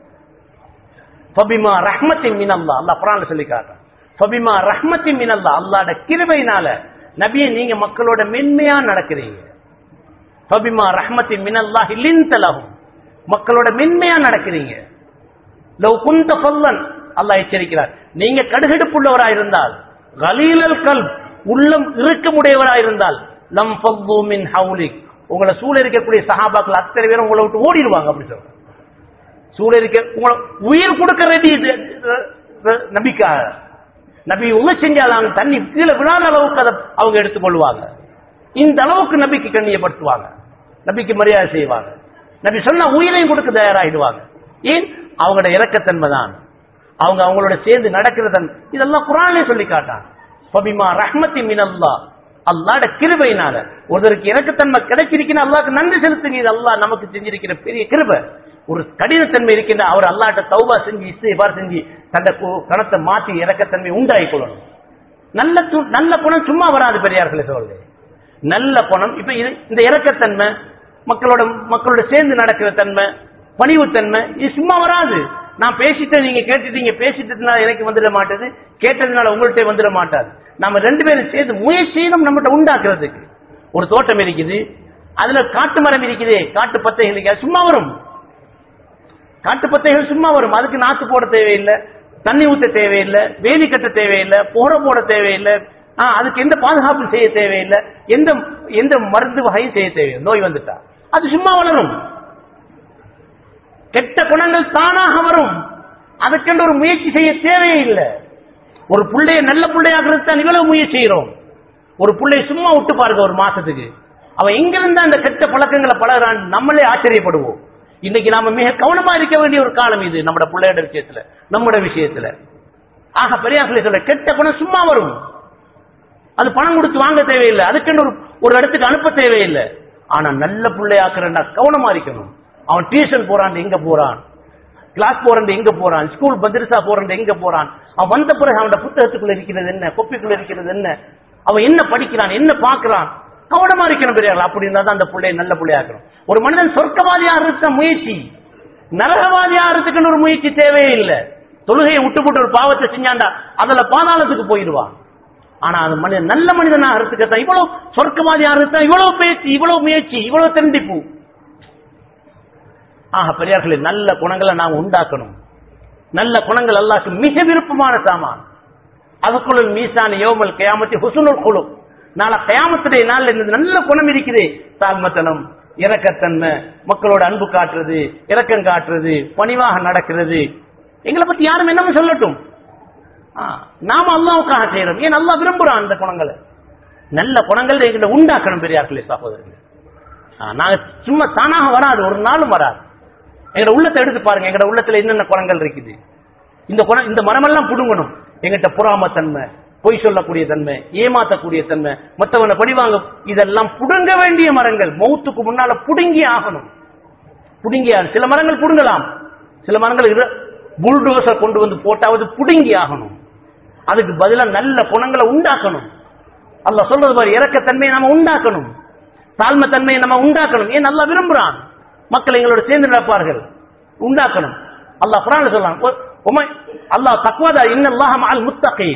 ஃபபிமா ரஹ்மத்தின் மினல்லா அல்லாஹ் குர்ஆன்ல சொல்லி காட்டுறான் ஃபபிமா ரஹ்மத்தின் மினல்லா அல்லாஹ்ட கிருபையினால நபியே நீங்க மக்களோட மென்மையா நடக்கிறீங்க ஃபபிமா ரஹ்மத்தின் மினல்லாஹி லின்த லஹும் மக்களோட மென்மையா நடக்கிறீங்க லவ் குந்த ஃபல்லன் அல்லாஹ் எச்சரிக்கிறார் நீங்க கடுகடுப்புள்ளவரா இருந்தால் கலீலல் கல் உள்ளம் இறுக்கமுடையவரா இருந்தால் லம் ஃபத்து மின் ஹவுலிக் உங்களை சூழ இருக்கக்கூடிய சஹாபாக்கள் அத்தனை பேரும் உங்களை விட்டு ஓடிடுவாங்க அப்படி சொல்றாங்க சூழ இருக்க உங்களை உயிர் கொடுக்க ரெடி நபிக்காக நபி உங்க செஞ்சாலும் தண்ணி கீழே விழாத அளவுக்கு அதை அவங்க எடுத்துக்கொள்வாங்க இந்த அளவுக்கு நபிக்கு கண்ணியப்படுத்துவாங்க நபிக்கு மரியாதை செய்வாங்க நபி சொன்ன உயிரையும் கொடுக்க தயாராகிடுவாங்க ஏன் அவங்களோட இறக்கத்தன்மை தான் அவங்க அவங்களோட சேர்ந்து நடக்கிறதன் இதெல்லாம் குரானே சொல்லி காட்டான் ஃபபிமா ரஹ்மத்தி மினல்லா அல்லாட கிருபையினால ஒருத்தருக்கு இறக்கத்தன்மை கிடைச்சிருக்குன்னு அல்லாஹ்க்கு நன்றி செலுத்துங்க இது அல்லாஹ் நமக்கு செஞ்சிருக்கிற பெரிய கிருபை ஒரு கடினத்தன்மை இருக்கின்ற அவர் அல்லாட்ட தௌபா செஞ்சு இஸ்திஃபார் செஞ்சு தன்னை கு- கணத்தை மாற்றி இறக்கத்தன்மை உண்டாகி கொள்ளணும் நல்ல து- நல்ல குணம் சும்மா வராது பெரியார்களே சோழர்களே நல்ல குணம் இப்ப இது இந்த இறக்கத்தன்மை மக்களோட மக்களோட சேர்ந்து நடக்கிற தன்மை பணிவுத்தன்மை இது சும்மா வராது நான் பேசிட்டேன் நீங்க கேட்டுட்டீங்க பேசிட்டதுனால எனக்கு வந்துட மாட்டது கேட்டதுனால உங்கள்கிட்ட வந்துட மாட்டாது நம்ம ரெண்டு பேரும் சேர்ந்து முயற்சியும் நம்மகிட்ட உண்டாக்குறதுக்கு ஒரு தோட்டம் இருக்குது அதுல காட்டு மரம் இருக்குது காட்டு பத்தைகள் இருக்குது அது சும்மா வரும் காட்டு பத்தைகள் சும்மா வரும் அதுக்கு நாத்து போட தேவையில்லை தண்ணி ஊத்த தேவையில்லை வேலி கட்ட தேவையில்லை புகை போட தேவையில்லை ஆ, அதுக்கு எந்த பாதுகாப்பும் செய்ய தேவையில்லை எந்த எந்த மருந்து வகையும் செய்ய தேவையில்லை நோய் வந்துட்டா அது சும்மா வளரும் கெட்ட குணங்கள் தானாக வரும் அதுக்கென்று ஒரு முயற்சி செய்ய தேவையே இல்லை ஒரு புள்ளைய நல்ல புள்ளையாகிறது தான் இவ்வளவு முயற்சி செய்கிறோம் ஒரு புள்ளைய சும்மா விட்டு பாருங்க ஒரு மாசத்துக்கு அவன் எங்கிருந்து அந்த கெட்ட பழக்கங்களை பழகிறான் நம்மளே ஆச்சரியப்படுவோம் இன்னைக்கு நாம மிக கவனமா இருக்க வேண்டிய ஒரு காலம் இது நம்மட பிள்ளையோட விஷயத்துல நம்மட விஷயத்துல ஆக பெரியார்களே சொல்ல கெட்ட குணம் சும்மா வரும் அது பணம் கொடுத்து வாங்க தேவையில்லை அதுக்குன்னு ஒரு ஒரு இடத்துக்கு அனுப்ப தேவையில்லை ஆனா நல்ல பிள்ளையாக்குறா கவனமா இருக்கணும் அவன் டியூஷன் போறான் எங்க போறான் கிளாஸ் போறான் எங்க போறான் ஸ்கூல் மதரசா போறான் எங்க போறான் அவன் வந்த பிறகு அவனோட புத்தகத்துக்குள்ள இருக்கிறது என்ன கொப்பிக்குள்ள இருக்கிறது என்ன அவன் என்ன படிக்கிறான் என்ன பார்க்கறான் கவனமா இருக்கணும் பெரியார்கள் அப்படி இருந்தா தான் அந்த பிள்ளையை நல்ல பிள்ளையாக்கணும் ஒரு மனிதன் சொர்க்கவாதியா இருக்க முயற்சி நரகவாதியா இருக்கிறதுக்குன்னு ஒரு முயற்சி தேவையே இல்லை தொழுகையை விட்டு போட்டு ஒரு பாவத்தை செஞ்சாண்டா அதுல பாதாளத்துக்கு போயிடுவான் ஆனா அது மனிதன் நல்ல மனிதனா இருக்கிறதான் இவ்வளவு சொர்க்கவாதியா இருந்தா இவ்வளவு பேச்சு இவ்வளவு முயற்சி இவ்வளவு தண்டிப்பு ஆக பெரியார்களே நல்ல குணங்களை நாம் உண்டாக்கணும் நல்ல குணங்கள் அல்லாஹ்க்கு மிக விருப்பமான சாமான் அதுக்குள்ள மீசான யோமல் கயாமத்தி ஹுசுனுல் குழு நாளை கயாமத்துடைய நாள்ல இந்த நல்ல குணம் இருக்குது தாழ்மத்தனம் இரக்கத்தன்மை மக்களோட அன்பு காட்டுறது இரக்கம் காட்டுறது பணிவாக நடக்கிறது எங்களை பத்தி யாரும் என்னமோ சொல்லட்டும் ஆ, நாம அல்லாவுக்காக செய்யறோம் ஏன் நல்லா விரும்புறான் அந்த குணங்களை நல்ல குணங்கள் எங்களை உண்டாக்கணும் பெரியார்களே சகோதரர்களே ஆ, நாங்க சும்மா தானாக வராது ஒரு நாளும் வராது எங்களோட உள்ளத்தை எடுத்து பாருங்க எங்களோட உள்ளத்துல என்னென்ன குணங்கள் இருக்குது இந்த குணம் இந்த மரமெல்லாம் புடுங்கணும் எங்கிட்ட பொறாமத்தன்மை பொய் சொல்லக்கூடிய தன்மை ஏமாத்தக்கூடிய தன்மை மற்றவனை படிவாங்க இதெல்லாம் புடுங்க வேண்டிய மரங்கள் மௌத்துக்கு முன்னால புடுங்கி ஆகணும் புடுங்கி ஆகணும். சில மரங்கள் புடுங்கலாம் சில மரங்கள் புல்டோசர் கொண்டு வந்து போட்டாவது புடுங்கி ஆகணும் அதுக்கு பதிலா நல்ல குணங்களை உண்டாக்கணும் அல்லாஹ் சொல்றது பாரு இறக்கத்தன்மையை நம்ம உண்டாக்கணும் தாழ்மை தன்மையை நம்ம உண்டாக்கணும் ஏன் நல்லா விரும்புறான் மக்கள் எங்களோட சேர்ந்து நடப்பார்கள் உண்டாக்கணும் அல்லாஹ் குரான்ல சொல்றான் ஒ- உமை- அல்லாஹ் தக்வாதா இன்னல்லாஹ மஅல் முத்தகீன்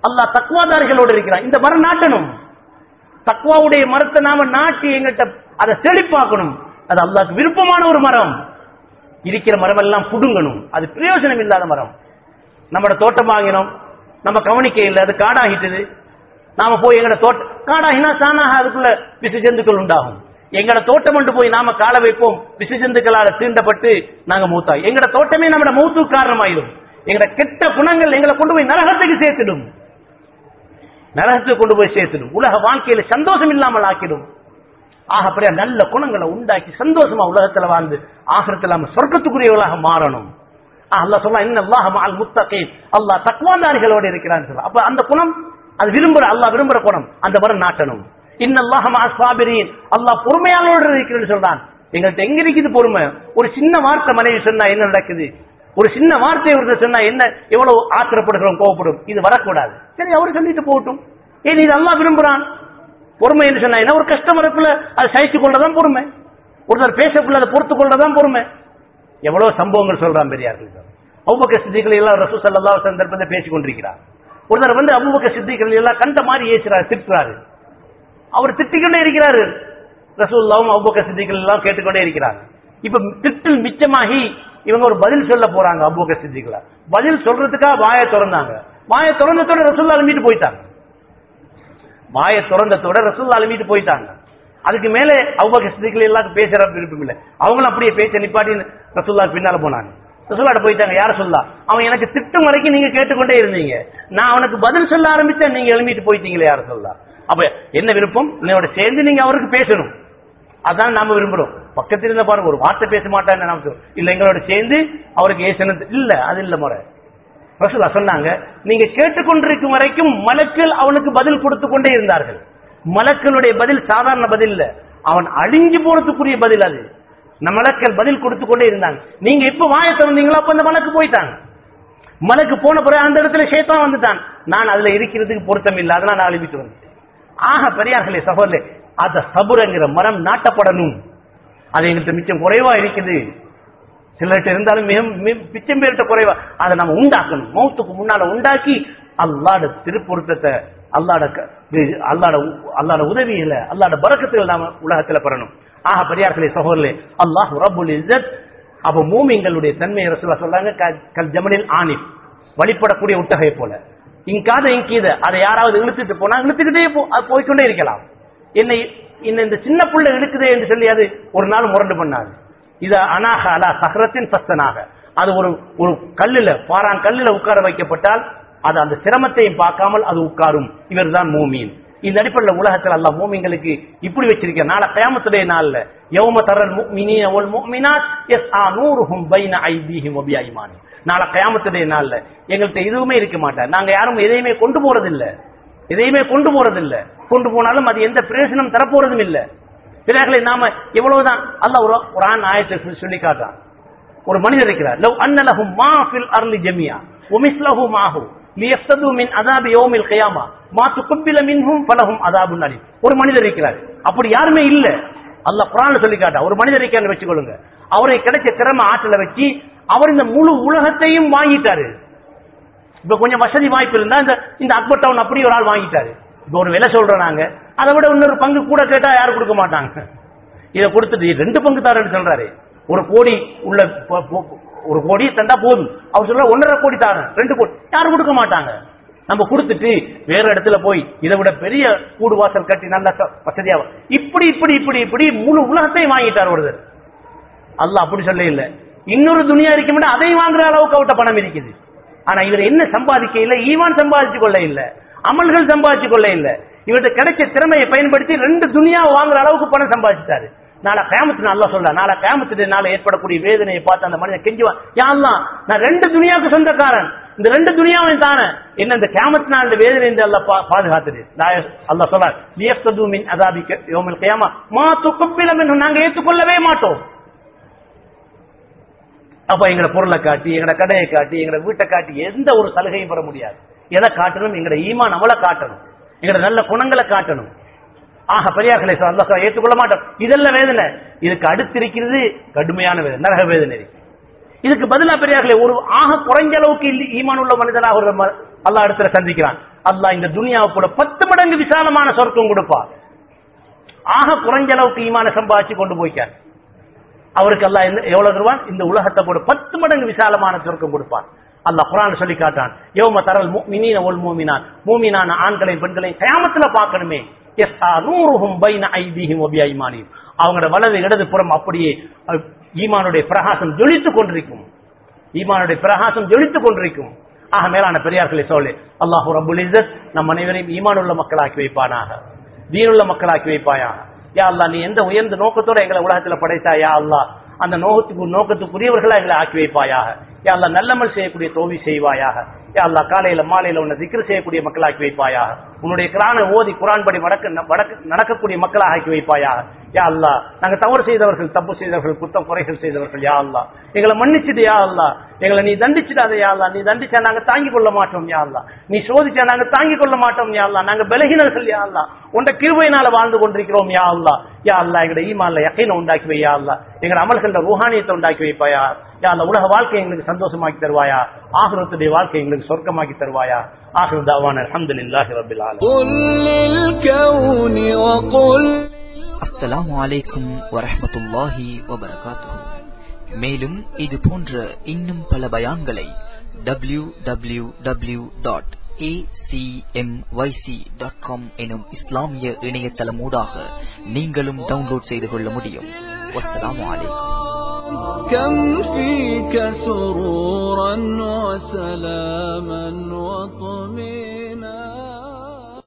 அல்லாஹ் தக்குவாதாரிகளோடு இருக்கிறான் இந்த மரம் நாட்டணும் தக்குவாவுடைய மரத்தை நாம நாட்டி எங்கிட்ட அதை செழிப்பாக்கணும் அது அல்லாஹ்க்கு விருப்பமான ஒரு மரம் இருக்கிற மரம் எல்லாம் புடுங்கணும் அது பிரயோஜனம் இல்லாத மரம் நம்மட தோட்டம் வாங்கினோம் நம்ம கவனிக்க இல்லை அது காடாகிட்டது நாம போய் எங்கட தோட்டம் காடாகினா தானாக அதுக்குள்ள விசு ஜந்துக்கள் உண்டாகும் எங்கட தோட்டம் கொண்டு போய் நாம கால வைப்போம் விசு ஜந்துக்களால தீண்டப்பட்டு நாங்க மூத்தாய் எங்கட தோட்டமே நம்மட மூத்து காரணமாயிடும் எங்கட கெட்ட குணங்கள் எங்களை கொண்டு போய் நரகத்துக்கு சேர்த்துடும் நரகத்துக்கு கொண்டு போய் சேர்த்துடும் உலக வாழ்க்கையில சந்தோஷம் இல்லாமல் ஆக்கிடும் ஆக அப்படியே நல்ல குணங்களை உண்டாக்கி சந்தோஷமா உலகத்துல வாழ்ந்து ஆகிரத்தில் நம்ம சொர்க்கத்துக்குரியவர்களாக மாறணும் அல்லாஹ் சொல்லலாம் இன்ன அல்லாஹ் மஅல் முத்தகீன் அல்லாஹ் தக்வாதாரிகளோடு இருக்கிறான்னு சொல்ல அப்ப அந்த குணம் அது விரும்புற அல்லாஹ் விரும்புற குணம் அந்த வரம் நாட்டணும் இன்ன அல்லாஹ் மஅஸ் சாபிரீன் அல்லாஹ் பொறுமையாளோடு இருக்கிறேன்னு சொல்றான் எங்கள்கிட்ட எங்க இருக்குது பொறுமை ஒரு சின்ன வார்த்தை மனைவி சொன்னா என்ன நடக்குது ஒரு சின்ன வார்த்தை ஒருத்தர் சொன்னா என்ன எவ்வளவு ஆத்திரப்படுகிறோம் கோவப்படும் இது வரக்கூடாது சரி அவரு சொல்லிட்டு போகட்டும் ஏன் இது அல்லாஹ் விரும்புறான் பொறுமை என்று சொன்னா என்ன ஒரு கஸ்டமருக்குள்ள அதை சகிச்சு கொள்ளதான் பொறுமை ஒருத்தர் பேசக்குள்ள அதை பொறுத்து கொள்ளதான் பொறுமை எவ்வளவு சம்பவங்கள் சொல்றான் பெரியார்கள் அபுபக்க சித்திகளை எல்லாம் ரசூ சல்லா சந்தர்ப்பத்தை பேசிக் கொண்டிருக்கிறார் ஒருத்தர் வந்து அபுபக்க சித்திகளை எல்லாம் கண்ட மாதிரி ஏசுறாரு திட்டுறாரு அவர் திட்டிக்கொண்டே இருக்கிறாரு ரசூல்லாவும் அபுபக்க சித்திகள் எல்லாம் கேட்டுக்கொண்டே இருக்கிறார் இப்ப திட்டில் மிச்சமாகி இவங்க ஒரு பதில் சொல்ல போறாங்க அபுபக்க சித்திகளா பதில் சொல்றதுக்காக வாயை திறந்தாங்க வாயை திறந்ததோட ரசூல்லா அலுமிட்டு போயிட்டாங்க வாயை திறந்ததோட ரசூல்லா அலுமிட்டு போயிட்டாங்க அதுக்கு மேலே அவ்வக சித்திகள் எல்லாம் பேசுற விருப்பம் இல்லை அவங்களும் அப்படியே பேச்ச நிப்பாட்டின்னு ரசூல்லா பின்னால போனாங்க ரசூல்லாட்ட போயிட்டாங்க யார சொல்லா அவன் எனக்கு திட்டம் வரைக்கும் நீங்க கேட்டுக்கொண்டே இருந்தீங்க நான் அவனுக்கு பதில் சொல்ல ஆரம்பிச்சேன் நீங்க எழுமிட்டு போயிட்டீங்களே யார சொல்லா அப்ப என்ன விருப்பம் என்னோட சேர்ந்து நீங்க அவருக்கு பேசணும் அதான் நாம விரும்புறோம் பக்கத்தில் இருந்த பாருங்க ஒரு வார்த்தை பேச மாட்டான்னு நாம சொல்றோம். இல்ல எங்களோட சேர்ந்து அவருக்கு ஏசனது இல்ல அது இல்ல முறை ரசூலா சொன்னாங்க நீங்க கேட்டுக்கொண்டிருக்கும் வரைக்கும் மலக்கள் அவனுக்கு பதில் கொடுத்து கொண்டே இருந்தார்கள் மலக்களுடைய பதில் சாதாரண பதில் இல்ல அவன் அழிஞ்சு போறதுக்குரிய பதில் அது நம்ம மலக்கள் பதில் கொடுத்து கொண்டே இருந்தாங்க நீங்க எப்ப வாய திறந்தீங்களோ அப்ப அந்த மலக்கு போயிட்டாங்க மலக்கு போன பிறகு அந்த இடத்துல சேத்தான் வந்துட்டான் நான் அதுல இருக்கிறதுக்கு பொருத்தம் இல்லை அதெல்லாம் நான் அழிவிட்டு வந்தேன் ஆக பெரியார்களே சகோதரே அந்த சபுரங்கிற மரம் நாட்டப்படணும் அது எங்கள்கிட்ட மிச்சம் குறைவா இருக்குது சிலர்கிட்ட இருந்தாலும் மிக மிக- பிச்சம் பேர்கிட்ட குறைவா அதை நம்ம உண்டாக்கணும் மௌத்துக்கு முன்னால உண்டாக்கி அல்லாட திருப்பொருத்தத்தை அல்லாட க- இது அல்லாட உ- அல்லாட உதவியில அல்லாட பறக்கத்துகள் நாம உலகத்துல பெறணும் ஆக பெரியார்களே சகோதரே அல்லாஹ் ரபுல் இஸ்ஸத் அப்ப மூமிங்களுடைய தன்மையை ரசூலா சொல்றாங்க க- கல் ஜமனில் ஆனிப் வழிபடக்கூடிய ஒட்டகை போல இங்காத இங்கீத அதை யாராவது இழுத்துட்டு போனா இழுத்துக்கிட்டே போ- அது போய்க்கொண்டே இருக்கலாம் என்னை இன்ன இந்த சின்ன புள்ள இழுக்குதே என்று சொல்லி அது ஒரு நாள் முரண்டு பண்ணாது இது அனாக அலா சஹரத்தின் சஸ்தனாக அது ஒரு ஒரு கல்லுல பாறான் கல்லுல உட்கார வைக்கப்பட்டால் அது அந்த சிரமத்தையும் பார்க்காமல் அது உட்காரும் இவர்தான் மூமீன் இந்த அடிப்படையில் உலகத்தில் அல்லாஹ் மூமிங்களுக்கு இப்படி வச்சிருக்க நாளை கயாமத்துடைய நாள்ல யௌம தரல் முஃமினீன வல் முஃமினாத் யஸ்ஆ நூருஹும் பைன ஐதீஹிம் வ பிஐமானி நாளை கயாமத்துடைய நாள்ல எங்கள்கிட்ட எதுவுமே இருக்க மாட்டார் நாங்க யாரும் எதையுமே கொண்டு போறதில்லை எதையுமே கொண்டு போறதில்லை கொண்டு போனாலும் அது எந்த பிரயோஜனம் தரப்போறதும் இல்லை பிறகு நாம எவ்வளவுதான் அல்லாஹ் ஒரு ஒரு ஆண் ஆயத்தை சொல்லி- சொல்லி காட்டுறான் ஒரு மனிதர் இருக்கிறார் லவ் அன்னலஹும் மா ஃபில் அர்லி ஜமியா உமிஸ்லஹு மாஹு லியஃப்தது மின் அதாபி யௌமில் கியாமா மா துகப்பில மின்ஹும் ஃபலஹும் அதாபுன் அலீம் ஒரு மனிதர் இருக்கிறார் அப்படி யாருமே இல்ல அல்லாஹ் குர்ஆன்ல சொல்லி காட்டா ஒரு மனிதர் இருக்கான்னு வச்சுக்கொள்ளுங்க அவரை கிடைச்ச திறமை ஆற்றல வச்சு அவர் இந்த முழு உலகத்தையும் வாங்கிட்டாரு இப்ப கொஞ்சம் வசதி வாய்ப்பு இருந்தா இந்த இந்த அக்பர் டவுன் அப்படி ஒரு ஆள் வாங்கிட்டாரு இப்ப ஒரு விலை சொல்றோம் நாங்க அதை விட இன்னொரு பங்கு கூட கேட்டா யாரும் கொடுக்க மாட்டாங்க இதை கொடுத்துட்டு ரெண்டு பங்கு தாரன்னு சொல்றாரு ஒரு கோடி உள்ள பொ- பொ- ஒரு கோடி தந்தா போதும் அவர் சொல்ற ஒன்னரை கோடி தாரேன் ரெண்டு கோடி யாரும் கொடுக்க மாட்டாங்க நம்ம கொடுத்துட்டு வேற இடத்துல போய் இதை விட பெரிய கூடு வாசல் கட்டி நல்ல ச- வசதியா இப்படி இப்படி இப்படி இப்படி முழு உலகத்தையும் வாங்கிட்டார் ஒருத்தர் அல்லாஹ் அப்படி சொல்ல இல்ல இன்னொரு துணியா இருக்க அதையும் வாங்குற அளவுக்கு அவட்ட பணம் இருக்குது ஆனா இவர் என்ன சம்பாதிக்க இல்ல ஈமான் சம்பாதிச்சு கொள்ள இல்ல அமல்கள் சம்பாதிச்சு கொள்ள இல்ல இவர்கிட்ட கிடைச்ச திறமையை பயன்படுத்தி ரெண்டு துணியா வாங்குற அளவுக்கு பணம் சம்பாதிச்சிட்டாரு நாளை கேமத்து நல்லா சொல்ல நாளை கேமத்து நாளை ஏற்படக்கூடிய வேதனையை பார்த்து அந்த மனிதன் கெஞ்சுவான் யாரெல்லாம் நான் ரெண்டு துணியாவுக்கு சொந்தக்காரன் இந்த ரெண்டு துணியாவையும் தானே என்ன இந்த கேமத்து நாள் இந்த வேதனை இந்த அல்லாஹ் பா- பாதுகாத்துது நான் அல்லாஹ் சொல்றார் லியஃப்தது மின் அதாபிக்க யௌமில் கியாமா மா துக்கப்பில மின்ஹு நாங்க ஏற்றுக்கொள்ளவே மாட்டோம் அப்ப எங்கட பொருளை காட்டி எங்கட கடையை காட்டி எங்கட வீட்டை காட்டி எந்த ஒரு சலுகையும் பெற முடியாது எதை காட்டணும் எங்கட ஈமான் அவளை காட்டணும் எங்கட நல்ல குணங்களை காட்டணும் ஆக பெரியார்களை அல்லாஹ் ஏற்றுக்கொள்ள மாட்டோம் இதெல்லாம் வேதனை இதுக்கு அடுத்து இருக்கிறது கடுமையான வேதனை நரக வேதனை இருக்கு இதுக்கு பதிலா பெரியார்களே ஒரு ஆக குறைஞ்ச அளவுக்கு இல்லி- ஈமான் உள்ள மனிதனாக ஒரு ம- அல்லாஹ் இடத்துல சந்திக்கிறான் அல்லாஹ் இந்த துனியாவை கூட பத்து மடங்கு விசாலமான சொர்க்கம் கொடுப்பார் ஆக குறைஞ்ச அளவுக்கு ஈமான சம்பாதிச்சு கொண்டு போய்க்கார் அவருக்கு அல்லாஹ் என்ன- எவ்வளவு தருவான் இந்த உலகத்தை கூட பத்து மடங்கு விசாலமான சொர்க்கம் கொடுப்பான் அல்லாஹ் குரான் சொல்லி காட்டான் யோம தரல் முஃமினீன ஒல் மூமினான் மூமினான ஆண்களையும் பெண்களையும் கயாமத்துல பார்க்கணுமே யஸ்ஆ நூறுஹும் பைன ஐதீஹிம் வ பிஐமானிஹிம் அவங்களோட வலது இடது புறம் அப்படியே அஹ், ஈமானுடைய பிரகாசம் ஜொலித்துக் கொண்டிருக்கும் ஈமானுடைய பிரகாசம் ஜொலித்துக் கொண்டிருக்கும் ஆக மேலான பெரியார்களை சொல்லு அல்லாஹு ரபுல் இஸ்ஸத் நம் அனைவரையும் ஈமானுள்ள மக்களாக்கி வைப்பானாக தீனுள்ள மக்களாக்கி வைப்பாயாக யா அல்லாஹ் நீ எந்த உயர்ந்த நோக்கத்தோட எங்களை உலகத்துல படைத்தா யா அல்லாஹ் அந்த நோகத்துக்கு நோக்கத்துக்குரியவர்களா எங்களை ஆக்கி வைப்பாயாக யா அல்லாஹ் நல்லமல் செய்யக்கூடிய தோவி செய்வாயாக யா அல்லாஹ் காலையில மாலையில உன்னை திக்ரு செய்யக்கூடிய மக்களாக்கி வைப்பாயாக உன்னுடைய குரானை ஓதி குரான் படி வடக்கு வடக்கு நடக்கக்கூடிய மக்களாக ஆக்கி வைப்பாயாக யா அல்லாஹ் நாங்க தவறு செய்தவர்கள் தப்பு செய்தவர்கள் குத்தம் குறைகள் செய்தவர்கள் யா அல்லாஹ் எங்களை மன்னிச்சுட்டு யா அல்லாஹ் எங்களை நீ தண்டிச்சிடாத யா அல்லாஹ் நீ தண்டிச்சா நாங்க தாங்கிக் கொள்ள மாட்டோம் யா அல்லாஹ் நீ சோதிச்சா நாங்க தாங்கிக் கொள்ள மாட்டோம் யா அல்லாஹ் நாங்க பலகீனர்கள் யா அல்லாஹ் உண்ட கிருபையினால வாழ்ந்து கொண்டிருக்கிறோம் யா அல்லாஹ் யா அல்லாஹ் எங்கட ஈமான்ல யக்கீனை உண்டாக்கி வை யா அல்லாஹ் எங்கட அமல்கள ரூஹானியத்தை உண்டாக்கி வைப்பாயா யா அல்லாஹ் உலக வாழ்க்கை எங்களுக்கு சந்தோஷமாக்கி தருவாயா ஆகிரத்துடைய வாழ்க்கை எங்களுக்கு சொர்க்கமாக்கி தருவாயா ஆகிர தாவான அல்ஹம்துலில்லாஹி ரப்பில் ஆலமீன் قل للكون وقل அஸ்ஸலாமு அலைக்கும் வரஹ்மத்துல்லாஹி வபரகாத்துஹு மேலும் இது போன்ற இன்னும் பல பயான்களை டபிள்யூ டபிள்யூ டபிள்யூ டாட் எனும் இஸ்லாமிய இணையதளமூடாக நீங்களும் டவுன்லோட் செய்து கொள்ள முடியும் வஸ்ஸலாமு அலைக்கும் كم فيك سرورا وسلاما وطمئنا